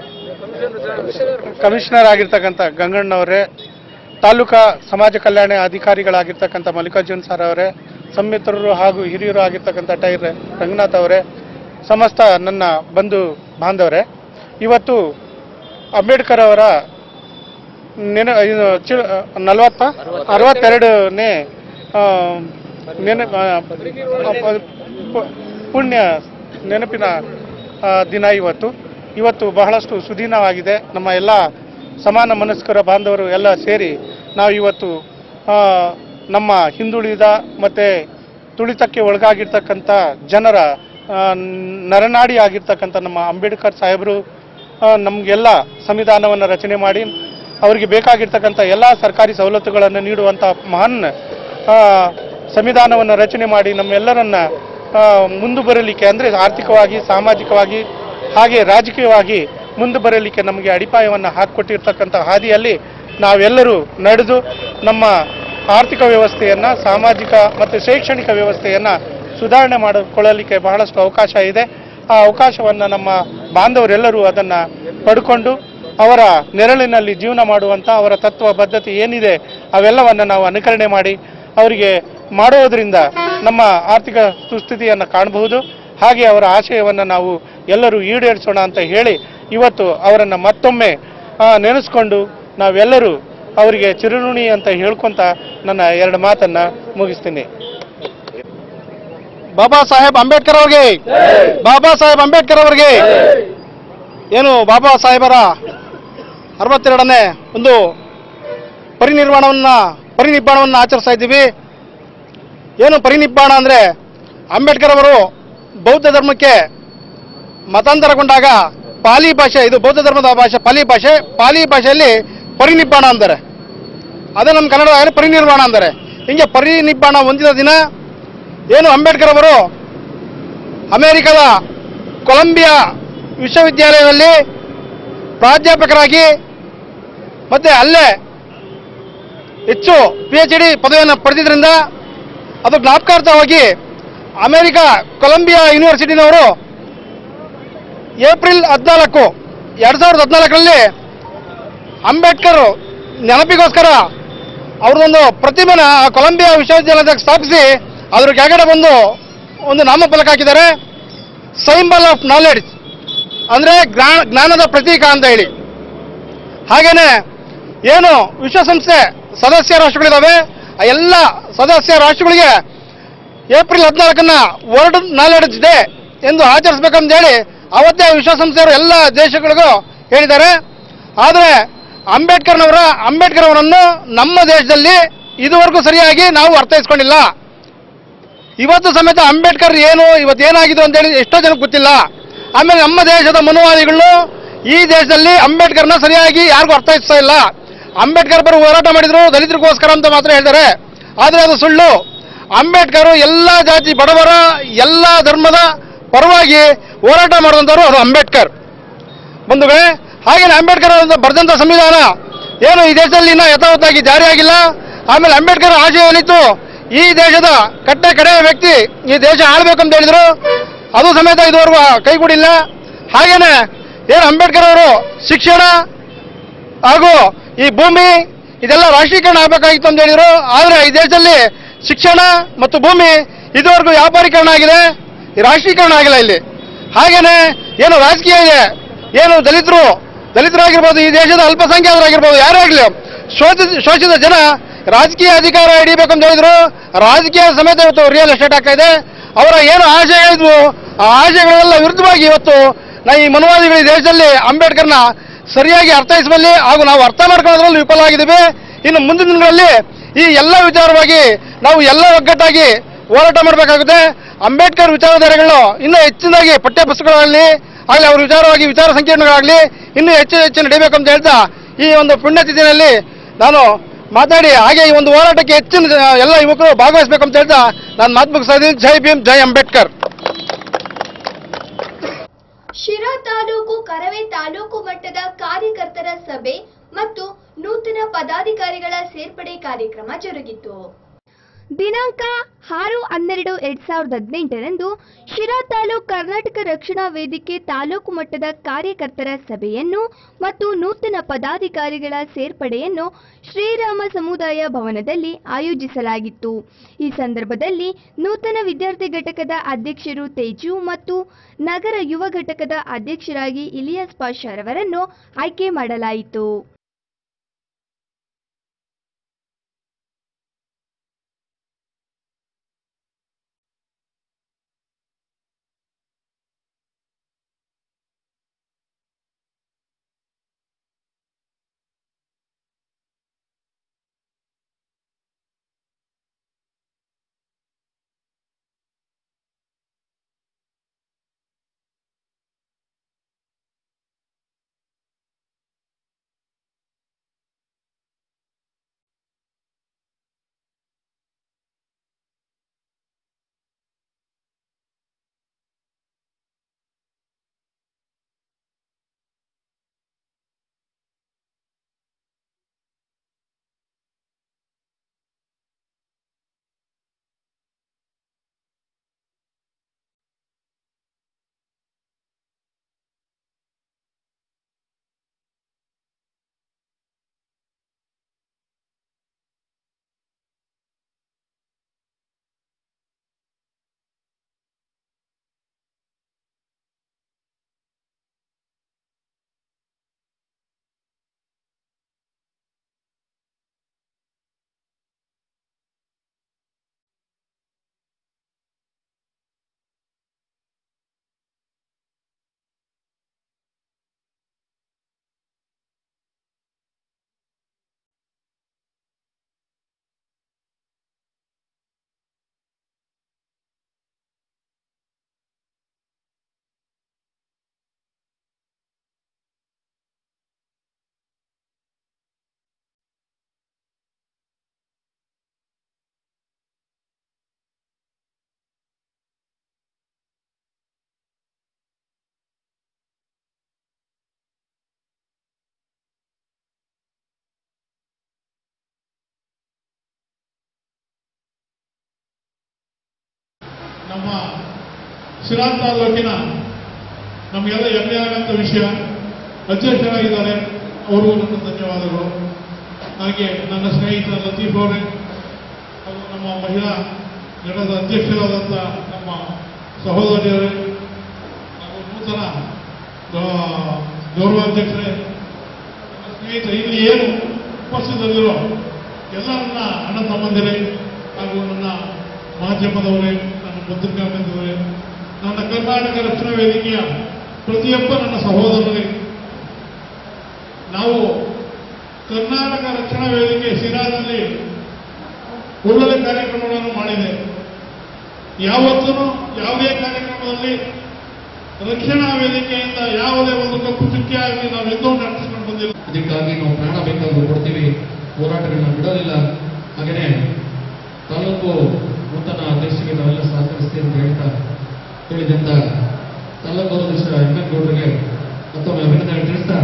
ಕಮಿಷನರ್ ಆಗಿರ್ತಕ್ಕಂಥ ಗಂಗಣ್ಣವರೇ ತಾಲೂಕಾ ಸಮಾಜ ಕಲ್ಯಾಣ ಅಧಿಕಾರಿಗಳಾಗಿರ್ತಕ್ಕಂಥ ಮಲ್ಲಿಕಾರ್ಜುನ್ ಸರ್ ಅವರೇ ಸಂಮಿತ್ರರು ಹಾಗೂ ಹಿರಿಯರು ಆಗಿರ್ತಕ್ಕಂಥ ಟೈರ್ ರಂಗನಾಥ್ ಅವರೇ ಸಮಸ್ತ ನನ್ನ ಬಂಧು ಬಾಂಧವರೇ ಇವತ್ತು ಅಂಬೇಡ್ಕರ್ ಅವರ ನೆನ ಇದು ಚಿ ನಲವತ್ತ ಅರವತ್ತೆರಡನೇ ಆ, ನೆನ ಆ, ಪು- ಪುಣ್ಯ ನೆನಪಿನ ಆ, ದಿನ ಇವತ್ತು ಇವತ್ತು ಬಹಳಷ್ಟು ಸುದೀನವಾಗಿದೆ ನಮ್ಮ ಎಲ್ಲ ಸಮಾನ ಮನಸ್ಕರ ಬಾಂಧವರು ಎಲ್ಲ ಸೇರಿ ನಾವು ಇವತ್ತು ಆ, ನಮ್ಮ ಹಿಂದುಳಿದ ಮತ್ತು ತುಳಿತಕ್ಕೆ ಒಳಗಾಗಿರ್ತಕ್ಕಂಥ ಜನರ ಆ, ನರನಾಡಿ ಆಗಿರ್ತಕ್ಕಂಥ ನಮ್ಮ ಅಂಬೇಡ್ಕರ್ ಸಾಹೇಬರು ಆ, ನಮಗೆಲ್ಲ ಸಂವಿಧಾನವನ್ನು ರಚನೆ ಮಾಡಿ ಅವರಿಗೆ ಬೇಕಾಗಿರ್ತಕ್ಕಂಥ ಎಲ್ಲ ಸರ್ಕಾರಿ ಸವಲತ್ತುಗಳನ್ನು ನೀಡುವಂಥ ಮಹಾನ್ ಆ, ಸಂವಿಧಾನವನ್ನು ರಚನೆ ಮಾಡಿ ನಮ್ಮೆಲ್ಲರನ್ನ ಆ, ಮುಂದೆ ಬರಲಿಕ್ಕೆ ಅಂದರೆ ಆರ್ಥಿಕವಾಗಿ ಸಾಮಾಜಿಕವಾಗಿ ಹಾಗೆ ರಾಜಕೀಯವಾಗಿ ಮುಂದೆ ಬರಲಿಕ್ಕೆ ನಮಗೆ ಅಡಿಪಾಯವನ್ನು ಹಾಕಿಕೊಟ್ಟಿರ್ತಕ್ಕಂಥ ಹಾದಿಯಲ್ಲಿ ನಾವೆಲ್ಲರೂ ನಡೆದು ನಮ್ಮ ಆರ್ಥಿಕ ವ್ಯವಸ್ಥೆಯನ್ನು ಸಾಮಾಜಿಕ ಮತ್ತು ಶೈಕ್ಷಣಿಕ ವ್ಯವಸ್ಥೆಯನ್ನು ಸುಧಾರಣೆ ಮಾಡಿಕೊಳ್ಳಲಿಕ್ಕೆ ಬಹಳಷ್ಟು ಅವಕಾಶ ಇದೆ ಆ ಅವಕಾಶವನ್ನು ನಮ್ಮ ಬಾಂಧವರೆಲ್ಲರೂ ಅದನ್ನು ಪಡ್ಕೊಂಡು ಅವರ ನೆರಳಿನಲ್ಲಿ ಜೀವನ ಮಾಡುವಂಥ ಅವರ ತತ್ವ ಬದ್ಧತೆ ಏನಿದೆ ಅವೆಲ್ಲವನ್ನು ನಾವು ಅನುಕರಣೆ ಮಾಡಿ ಅವರಿಗೆ ಮಾಡೋದರಿಂದ ನಮ್ಮ ಆರ್ಥಿಕ ಸುಸ್ಥಿತಿಯನ್ನು ಕಾಣಬಹುದು ಹಾಗೆ ಅವರ ಆಶಯವನ್ನು ನಾವು ಎಲ್ಲರೂ ಈಡೇರಿಸೋಣ ಅಂತ ಹೇಳಿ ಇವತ್ತು ಅವರನ್ನು ಮತ್ತೊಮ್ಮೆ ಆ, ನೆನೆಸ್ಕೊಂಡು ನಾವೆಲ್ಲರೂ ಅವರಿಗೆ ಚಿರುಋಣಿ ಅಂತ ಹೇಳ್ಕೊಂತ ನನ್ನ ಎರಡು ಮಾತನ್ನ ಮುಗಿಸ್ತೀನಿ ಬಾಬಾ ಸಾಹೇಬ್ ಅಂಬೇಡ್ಕರ್ ಅವ್ರಿಗೆ ಬಾಬಾ ಸಾಹೇಬ್ ಅಂಬೇಡ್ಕರ್ ಅವರಿಗೆ ಏನು ಬಾಬಾ ಸಾಹೇಬರ ಅರವತ್ತೆರಡನೇ ಒಂದು ಪರಿನಿರ್ವಾಣವನ್ನ ಪರಿನಿಬ್ಬಾಣವನ್ನು ಆಚರಿಸ್ತಾ ಇದ್ದೀವಿ ಏನು ಪರಿನಿಬ್ಬಾಣ ಅಂದರೆ ಅಂಬೇಡ್ಕರ್ ಅವರು ಬೌದ್ಧ ಧರ್ಮಕ್ಕೆ ಮತಾಂತರಗೊಂಡಾಗ ಪಾಲಿ ಭಾಷೆ ಇದು ಬೌದ್ಧ ಧರ್ಮದ ಭಾಷೆ ಪಾಲಿ ಭಾಷೆ ಪಾಲಿ ಭಾಷೆಯಲ್ಲಿ ಪರಿನಿಬ್ಬಾಣ ಅಂತಾರೆ ಅದೇ ನಮ್ಮ ಕನ್ನಡ ಪರಿನಿರ್ವಾಣ ಅಂತಾರೆ ಹಿಂಗೆ ಪರಿನಿಬ್ಬಾಣ ಹೊಂದಿದ ದಿನ ಏನು ಅಂಬೇಡ್ಕರ್ ಅವರು ಅಮೆರಿಕದ ಕೊಲಂಬಿಯಾ ವಿಶ್ವವಿದ್ಯಾಲಯದಲ್ಲಿ ಪ್ರಾಧ್ಯಾಪಕರಾಗಿ ಮತ್ತೆ ಅಲ್ಲೇ ಹೆಚ್ಚು ಪಿ ಎಚ್ ಡಿ ಪದವಿಯನ್ನು ಪಡೆದಿದ್ದರಿಂದ ಅದು ಜ್ಞಾಪಕಾರ್ಥವಾಗಿ ಅಮೆರಿಕ ಕೊಲಂಬಿಯಾ ಯೂನಿವರ್ಸಿಟಿನವರು ಏಪ್ರಿಲ್ ಹದಿನಾಲ್ಕು ಎರಡು ಸಾವಿರದ ಹದಿನಾಲ್ಕರಲ್ಲಿ ಅಂಬೇಡ್ಕರ್ ನೆನಪಿಗೋಸ್ಕರ ಅವ್ರದ್ದೊಂದು ಪ್ರತಿಮೆನ ಆ ಕೊಲಂಬಿಯಾ ವಿಶ್ವವಿದ್ಯಾಲಯದಾಗ ಸ್ಥಾಪಿಸಿ ಅದ್ರ ಕೆಳಗಡೆ ಬಂದು ಒಂದು ನಾಮಫಲಕ ಹಾಕಿದ್ದಾರೆ ಸೈಂಬಲ್ ಆಫ್ ನಾಲೆಡ್ಜ್ ಅಂದರೆ ಜ್ಞಾನದ ಪ್ರತೀಕ ಅಂತ ಹೇಳಿ ಹಾಗೇನೆ ಏನು ವಿಶ್ವಸಂಸ್ಥೆ ಸದಸ್ಯ ರಾಷ್ಟ್ರಗಳಿದ್ದಾವೆ ಆ ಎಲ್ಲ ಸದಸ್ಯ ರಾಷ್ಟ್ರಗಳಿಗೆ ಏಪ್ರಿಲ್ ಹದಿನಾಲ್ಕನ್ನ ವರ್ಲ್ಡ್ ನಾಲೆಡ್ಜ್ ಡೇ ಎಂದು ಆಚರಿಸಬೇಕಂತ ಹೇಳಿ ಅವತ್ತೇ ವಿಶ್ವಸಂಸ್ಥೆಯವರು ಎಲ್ಲ ದೇಶಗಳಿಗೂ ಹೇಳಿದ್ದಾರೆ ಆದರೆ ಅಂಬೇಡ್ಕರ್ನವರ ಅಂಬೇಡ್ಕರ್ ಅವರನ್ನು ನಮ್ಮ ದೇಶದಲ್ಲಿ ಇದುವರೆಗೂ ಸರಿಯಾಗಿ ನಾವು ಅರ್ಥೈಸ್ಕೊಂಡಿಲ್ಲ ಇವತ್ತು ಸಮೇತ ಅಂಬೇಡ್ಕರ್ ಏನು ಇವತ್ತು ಏನಾಗಿದೆ ಅಂತೇಳಿ ಎಷ್ಟೋ ಜನಕ್ಕೆ ಗೊತ್ತಿಲ್ಲ ಆಮೇಲೆ ನಮ್ಮ ದೇಶದ ಮನುವಾದಿಗಳು ಈ ದೇಶದಲ್ಲಿ ಅಂಬೇಡ್ಕರ್ನ ಸರಿಯಾಗಿ ಯಾರಿಗೂ ಅರ್ಥೈಸ್ತಾ ಇಲ್ಲ ಅಂಬೇಡ್ಕರ್ ಬರೋ ಹೋರಾಟ ಮಾಡಿದ್ರು ದಲಿತರಿಗೋಸ್ಕರ ಅಂತ ಮಾತ್ರ ಹೇಳ್ತಾರೆ ಆದರೆ ಅದು ಸುಳ್ಳು ಅಂಬೇಡ್ಕರ್ ಎಲ್ಲ ಜಾತಿ ಬಡವರ ಎಲ್ಲ ಧರ್ಮದ ಪರವಾಗಿ ಹೋರಾಟ ಮಾಡಿದಂಥವ್ರು ಅದು ಅಂಬೇಡ್ಕರ್ ಬಂಧುಗಳೇ ಹಾಗೇನೆ ಅಂಬೇಡ್ಕರ್ ಅವರ ಬರೆದಂಥ ಸಂವಿಧಾನ ಏನು ಈ ದೇಶದಲ್ಲಿ ಇನ್ನೂ ಯಥಾವತ್ತಾಗಿ ಜಾರಿಯಾಗಿಲ್ಲ ಆಮೇಲೆ ಅಂಬೇಡ್ಕರ್ ಆಶಯ ಏನಿತ್ತು ಈ ದೇಶದ ಕಟ್ಟ ಕಡೆಯ ವ್ಯಕ್ತಿ ಈ ದೇಶ ಆಳ್ಬೇಕು ಅಂತ ಹೇಳಿದ್ರು ಅದು ಸಮೇತ ಇದುವರೆಗೂ ಕೈಗೂಡಿಲ್ಲ ಹಾಗೇನೆ ಏನು ಅಂಬೇಡ್ಕರ್ ಅವರು ಶಿಕ್ಷಣ ಹಾಗೂ ಈ ಭೂಮಿ ಇದೆಲ್ಲ ರಾಷ್ಟ್ರೀಕರಣ ಆಗಬೇಕಾಗಿತ್ತು ಅಂತ ಹೇಳಿದ್ರು ಆದರೆ ಈ ದೇಶದಲ್ಲಿ ಶಿಕ್ಷಣ ಮತ್ತು ಭೂಮಿ ಇದುವರೆಗೂ ವ್ಯಾಪಾರೀಕರಣ ಆಗಿದೆ ಈ ರಾಷ್ಟ್ರೀಕರಣ ಆಗಿಲ್ಲ ಇಲ್ಲಿ ಹಾಗೇನೆ ಏನು ರಾಜಕೀಯ ಇದೆ ಏನು ದಲಿತರು ದಲಿತರಾಗಿರ್ಬೋದು ಈ ದೇಶದ ಅಲ್ಪಸಂಖ್ಯಾತರಾಗಿರ್ಬೋದು ಯಾರೇ ಆಗಲಿ ಶೋಷಿತ ಶೋಷಿತ ಜನ ರಾಜಕೀಯ ಅಧಿಕಾರ ಹಿಡಿಬೇಕು ಅಂತ ಹೇಳಿದ್ರು ರಾಜಕೀಯ ಸಮೇತ ಇವತ್ತು ರಿಯಲ್ ಎಸ್ಟೇಟ್ ಆಗ್ತಾ ಇದೆ ಅವರ ಏನು ಆಶಯಗಳಿದ್ವು ಆ ಆಶಯಗಳೆಲ್ಲ ವಿರುದ್ಧವಾಗಿ ಇವತ್ತು ನಾ ಈ ಮನುವಾದಿಗಳು ಈ ದೇಶದಲ್ಲಿ ಅಂಬೇಡ್ಕರ್ನ ಸರಿಯಾಗಿ ಅರ್ಥೈಸುವಲ್ಲಿ ಹಾಗೂ ನಾವು ಅರ್ಥ ಮಾಡ್ಕೊಳ್ಳೋದ್ರಲ್ಲಿ ವಿಫಲವಾಗಿದ್ದೀವಿ ಇನ್ನು ಮುಂದಿನ ದಿನಗಳಲ್ಲಿ ಈ ಎಲ್ಲ ವಿಚಾರವಾಗಿ ನಾವು ಎಲ್ಲ ಒಗ್ಗಟ್ಟಾಗಿ ಹೋರಾಟ ಮಾಡಬೇಕಾಗುತ್ತೆ ಅಂಬೇಡ್ಕರ್ ವಿಚಾರಧಾರೆಗಳು ಇನ್ನೂ ಹೆಚ್ಚಿನದಾಗಿ ಪಠ್ಯ ಪುಸ್ತಕಗಳಲ್ಲಿ ಆಗಲಿ ಅವ್ರ ವಿಚಾರವಾಗಿ ವಿಚಾರ ಸಂಕೀರ್ಣಗಳಾಗಲಿ ಇನ್ನೂ ಹೆಚ್ಚು ಹೆಚ್ಚು ನಡೀಬೇಕು ಅಂತ ಹೇಳ್ತಾ ಈ ಒಂದು ಪುಣ್ಯತಿಥಿನಲ್ಲಿ ನಾನು ಮಾತಾಡಿ ಹಾಗೆ ಈ ಒಂದು ಹೋರಾಟಕ್ಕೆ ಹೆಚ್ಚಿನ ಜನ- ಎಲ್ಲ ಯುವಕರು ಭಾಗವಹಿಸಬೇಕು ಅಂತ ಹೇಳ್ತಾ ನಾನು ಮಾತು ಮುಗಿಸ್ತಾ ಇದ್ದೀನಿ ಜೈ ಭೀಮ್ ಜೈ ಅಂಬೇಡ್ಕರ್ ಶಿರಾ ತಾಲೂಕು ಕರವೇ ತಾಲೂಕು ಮಟ್ಟದ ಕಾರ್ಯಕರ್ತರ ಸಭೆ ಮತ್ತು ನೂತನ ಪದಾಧಿಕಾರಿಗಳ ಸೇರ್ಪಡೆ ಕಾರ್ಯಕ್ರಮ ಜರುಗಿತು ದಿನಾಂಕ ಆರು ಹನ್ನೆರಡು ಎರಡ್ ಸಾವಿರದ ಹದಿನೆಂಟರಂದು ಶಿರಾ ತಾಲೂಕು ಕರ್ನಾಟಕ ರಕ್ಷಣಾ ವೇದಿಕೆ ತಾಲೂಕು ಮಟ್ಟದ ಕಾರ್ಯಕರ್ತರ ಸಭೆಯನ್ನು ಮತ್ತು ನೂತನ ಪದಾಧಿಕಾರಿಗಳ ಸೇರ್ಪಡೆಯನ್ನು ಶ್ರೀರಾಮ ಸಮುದಾಯ ಭವನದಲ್ಲಿ ಆಯೋಜಿಸಲಾಗಿತ್ತು ಈ ಸಂದರ್ಭದಲ್ಲಿ ನೂತನ ವಿದ್ಯಾರ್ಥಿ ಘಟಕದ ಅಧ್ಯಕ್ಷರು ತೇಜು ಮತ್ತು ನಗರ ಯುವ ಘಟಕದ ಅಧ್ಯಕ್ಷರಾಗಿ ಇಲಿಯಾಸ್ ಪಾಷಾರವರನ್ನು ಆಯ್ಕೆ ಮಾಡಲಾಯಿತು ನಮ್ಮ ಶಿರಾ ತಾಲೂಕಿನ ನಮಗೆಲ್ಲ ಹೆಮ್ಮೆ ಆಗಂತ ವಿಷಯ ಅಧ್ಯಕ್ಷರಾಗಿದ್ದಾರೆ ಅವ್ರಿಗೂ ನನ್ನ ಧನ್ಯವಾದಗಳು ಹಾಗೆ ನನ್ನ ಸ್ನೇಹಿತ ಲತೀಫ್ ಅವರೇ ಹಾಗೂ ನಮ್ಮ ಮಹಿಳಾ ಘಟಕದ ಅಧ್ಯಕ್ಷರಾದಂಥ ನಮ್ಮ ಸಹೋದರಿಯವರೇ ಹಾಗೂ ನೂತನ ಗೌ- ಗೌರವಾಧ್ಯಕ್ಷರೇ ನನ್ನ ಸ್ನೇಹಿತ ಇಲ್ಲಿ ಏನು ಉಪಸ್ಥಿತರಿರೋ ಎಲ್ಲ ನನ್ನ ಅಣ್ಣ ತಮ್ಮಂದಿರೇ ಹಾಗೂ ನನ್ನ ಮಾಧ್ಯಮದವರೇ ನನ್ನ ಪತ್ರಿಕಾ ಮಿತ್ರರೇ ನನ್ನ ಕರ್ನಾಟಕ ರಕ್ಷಣಾ ವೇದಿಕೆಯ ಪ್ರತಿಯೊಬ್ಬ ನನ್ನ ಸಹೋದರರೇ ನಾವು ಕರ್ನಾಟಕ ರಕ್ಷಣಾ ವೇದಿಕೆ ಶಿರಾದಲ್ಲಿ ಒಳ್ಳೊಳ್ಳೆ ಕಾರ್ಯಕ್ರಮಗಳನ್ನು ಮಾಡಿದೆ ಯಾವತ್ತೂ ಯಾವುದೇ ಕಾರ್ಯಕ್ರಮದಲ್ಲಿ ರಕ್ಷಣಾ ವೇದಿಕೆಯಿಂದ ಯಾವುದೇ ಒಂದು ಕಪ್ಪು ಚುಕ್ಕಿ ಆಗಲಿ ನಾವೆಂದೂ ನಡೆಸಿಕೊಂಡು ಬಂದಿಲ್ಲ ಅದಕ್ಕಾಗಿ ನಾವು ಪ್ರಾಣ ಬೇಕಾದ್ರೂ ಕೊಡ್ತೀವಿ ಹೋರಾಟಗಳನ್ನ ಬಿಡೋದಿಲ್ಲ ಹಾಗೆಯೇ ತಾಲೂಕು ನೂತನ ಅಧ್ಯಕ್ಷರಿಗೆ ನಾವೆಲ್ಲ ಸಹಕರಿಸ್ತೀವಿ ಅಂತ ಹೇಳ್ತಾ ಹೇಳಿದಂತ ತಾಲೂಕು ಅಧ್ಯಕ್ಷ ಎಂ ಎನ್ ಗೌಡರಿಗೆ ಮತ್ತೊಮ್ಮೆ ಅಭಿನಂದನೆ ತಿಳಿಸ್ತಾ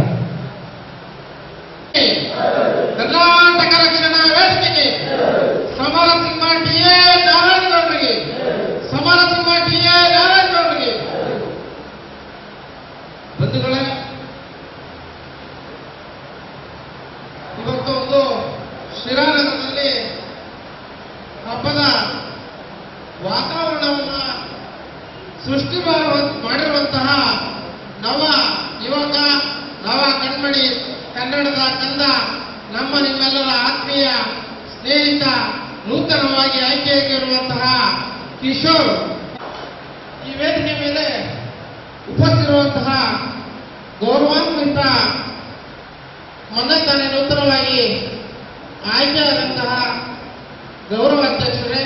ಕರ್ನಾಟಕ ರಕ್ಷಣಾ ವೇದಿಕೆಗೆ ಸಮರ ಸಿಂಹ ಟಿ ಎ ನಾರಾಯಣಗೌಡರಿಗೆ ಸಮರ ಸಿಂಹ ಟಿ ಎ ನಾರಾಯಣಗೌಡರಿಗೆ ಬಂಧುಗಳೇ ಇವತ್ತು ಒಂದು ಶಿರಾನಗರದಲ್ಲಿ ಹಬ್ಬದ ವಾತಾವರಣವನ್ನ ಸೃಷ್ಟಿ ಮಾಡುವ- ಮಾಡಿರುವಂತಹ ನವ ಯುವಕ ನವ ಕಣ್ಮಣಿ ಕನ್ನಡದ ಕಂದ ನಮ್ಮ ನಿಮ್ಮೆಲ್ಲರ ಆತ್ಮೀಯ ಸ್ನೇಹಿತ ನೂತನವಾಗಿ ಆಯ್ಕೆಯಾಗಿರುವಂತಹ ಕಿಶೋರ್ ಈ ವೇದಿಕೆ ಮೇಲೆ ಉಪಸ್ಥಿತಿರುವಂತಹ ಗೌರವಾನ್ವಿತ ಮೊನ್ನೆ ತಾನೇ ನೂತನವಾಗಿ ಆಯ್ಕೆಯಾದಂತಹ ಗೌರವ ಅಧ್ಯಕ್ಷರೇ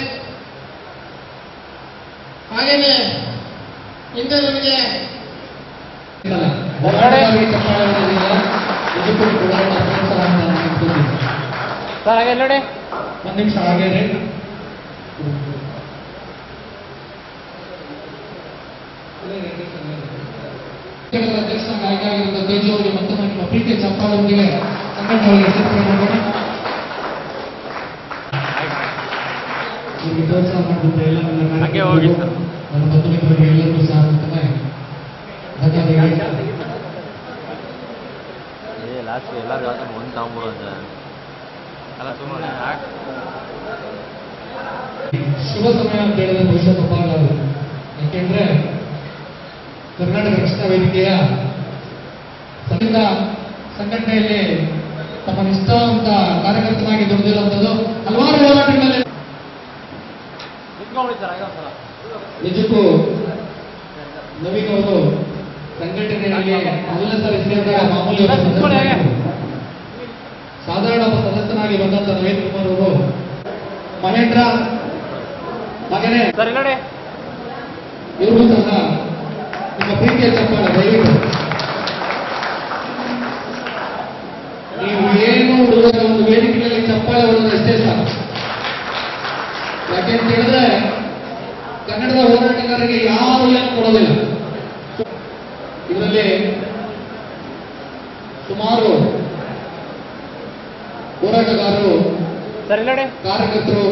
ಹಾಗೆಯೇ ಹಿಂದೆ ನಮಗೆ ಒಂದು ನಿಮಿಷ ಹಾಗೇನೆ ಅಧ್ಯಕ್ಷರಾಗಿ ಆಯ್ಕೆಯಾಗಿರುವ ತೇಜು ಅವರಿಗೆ ಮತ್ತೊಮ್ಮೆ ನಿಮ್ಮ ಪ್ರೀತಿಯ ಚಪ್ಪಾಳೊಂದಿಗೆ ಸಂಘಟನೆಗಳಿಗೆ ಸೇರ್ಪಡೆ ಮಾಡೋಣ ಇವರಿಗೆ ಪ್ರೋತ್ಸಾಹ ಮಾಡಿದಂತ ಎಲ್ಲ ನನ್ನ ಕಾರ್ಯಕ್ರಮಗಳು, ನನ್ನ ಬಂಧು ಮಿತ್ರರಿಗೆ ಎಲ್ಲರಿಗೂ ಸಹ ಮತ್ತೊಮ್ಮೆ ಧನ್ಯವಾದಗಳು ಏ ಲಾಸ್ಟ್ ಎಲ್ಲರೂ ಹಾಕೊಂಡು ಒಂದು ತಗೊಂಬಿಡು ಅಂತ ಅಲ್ಲ ಸುಮ್ಮನೆ ಶುಭ ಸಮಯ ಅಂತ ಹೇಳಿದ್ರೆ ಬಹುಶಃ ತಪ್ಪಾಗಲಾರದು ಯಾಕೆಂದ್ರೆ ಕರ್ನಾಟಕ ರಕ್ಷಣಾ ವೇದಿಕೆಯ ಸಂಘ ಸಂಘಟನೆಯಲ್ಲಿ ತಮ್ಮ ನಿಷ್ಠಾವಂತ ಕಾರ್ಯಕರ್ತನಾಗಿ ದುಡಿದಿರುವಂಥದ್ದು ಹಲವಾರು ಹೋರಾಟಗಳಲ್ಲಿ ನಿಜಕ್ಕೂ ನವೀನ್ ಅವರು ಸಂಘಟನೆಯಲ್ಲಿ ಮೊದಲ ಸಲ ಸೇರಿದಾಗ ಮಾಮೂಲಿ ಒಬ್ಬ ಸದಸ್ಯರಾಗಿದ್ರು. ಸಾಧಾರಣ ಒಬ್ಬ ಸದಸ್ಯನಾಗಿ ಬಂದಂತ ನವೀನ್ ಕುಮಾರ್ ಅವರು ಮಹೇಂದ್ರ ಮಗನೇ ಇವರು ಸಹ ನಿಮ್ಮ ಪ್ರೀತಿಯ ಚಪ್ಪಾಳೆ ದಯವಿಟ್ಟು ನೀವು ಏನು ಹುಡುಗರ ಒಂದು ವೇದಿಕೆಯಲ್ಲಿ ಚಪ್ಪಾಳೆ ಹೊಡೆದ್ರೆ ಅಷ್ಟೇ ಸಾಕು ಯಾಕೆಂತ ಹೇಳಿದ್ರೆ ಕನ್ನಡದ ಹೋರಾಟಗಾರರಿಗೆ ಯಾರು ಏನು ಕೊಡೋದಿಲ್ಲ ಇದರಲ್ಲಿ ಸುಮಾರು ಹೋರಾಟಗಾರರು ಕಾರ್ಯಕರ್ತರು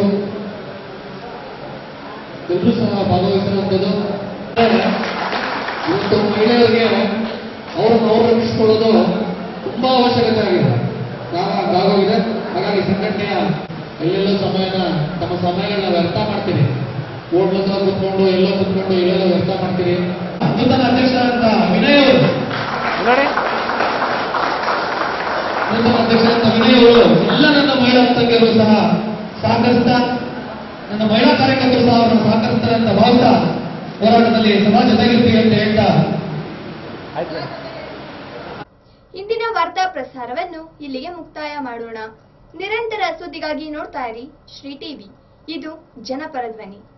ಎಲ್ಲರೂ ಸಹ ಭಾಗವಹಿಸಿರುವಂಥದ್ದು ಇವತ್ತು ಮಹಿಳೆಯರಿಗೆ ಅವರನ್ನು ಅವರು ರಕ್ಷಿಸಿಕೊಳ್ಳೋದು ತುಂಬಾ ಅವಶ್ಯಕತೆ ಆಗಿದೆ ಕಾ- ಆಗೋಗಿದೆ ಹಾಗಾಗಿ ಸಂಘಟನೆಯ ಎಲ್ಲೆಲ್ಲೋ ಸಮಯನ ತಮ್ಮ ಸಮಯಗಳನ್ನ ವ್ಯರ್ಥ ಮಾಡ್ತೀರಿ ಹೋಟ್ಲ ಹತ್ರ ಕುತ್ಕೊಂಡು ಎಲ್ಲೋ ಕುತ್ಕೊಂಡು ಎಲ್ಲೆಲ್ಲೋ ವ್ಯರ್ಥ ಮಾಡ್ತೀರಿ ನೂತನ ಅಧ್ಯಕ್ಷರಾದಂತ ವಿನಯ್ ಅವರು ನೂತನ ಅಧ್ಯಕ್ಷರಾದಂತ ವಿನಯ್ ಅವರು ಎಲ್ಲ ನನ್ನ ಮಹಿಳಾ ತಂಗಿಯರು ಸಹ ಸಹಕರಿಸ್ತಾ ನನ್ನ ಮಹಿಳಾ ಕಾರ್ಯಕರ್ತರು ಸಹ ಅವರನ್ನು ಸಹಕರಿಸ್ತಾರೆ ಅಂತ ಭಾವಿಸ್ತಾ ಹೋರಾಟದಲ್ಲಿ ಸದಾ ಜೊತೆಗಿರ್ತೀವಿ ಅಂತ ಹೇಳ್ತಾ ಇಂದಿನ ವಾರ್ತಾ ಪ್ರಸಾರವನ್ನು ಇಲ್ಲಿಗೆ ಮುಕ್ತಾಯ ಮಾಡೋಣ ನಿರಂತರ ಸುದ್ದಿಗಾಗಿ ನೋಡ್ತಾ ಇರಿ ಶ್ರೀ ಟಿವಿ ಇದು ಜನಪರ ಧ್ವನಿ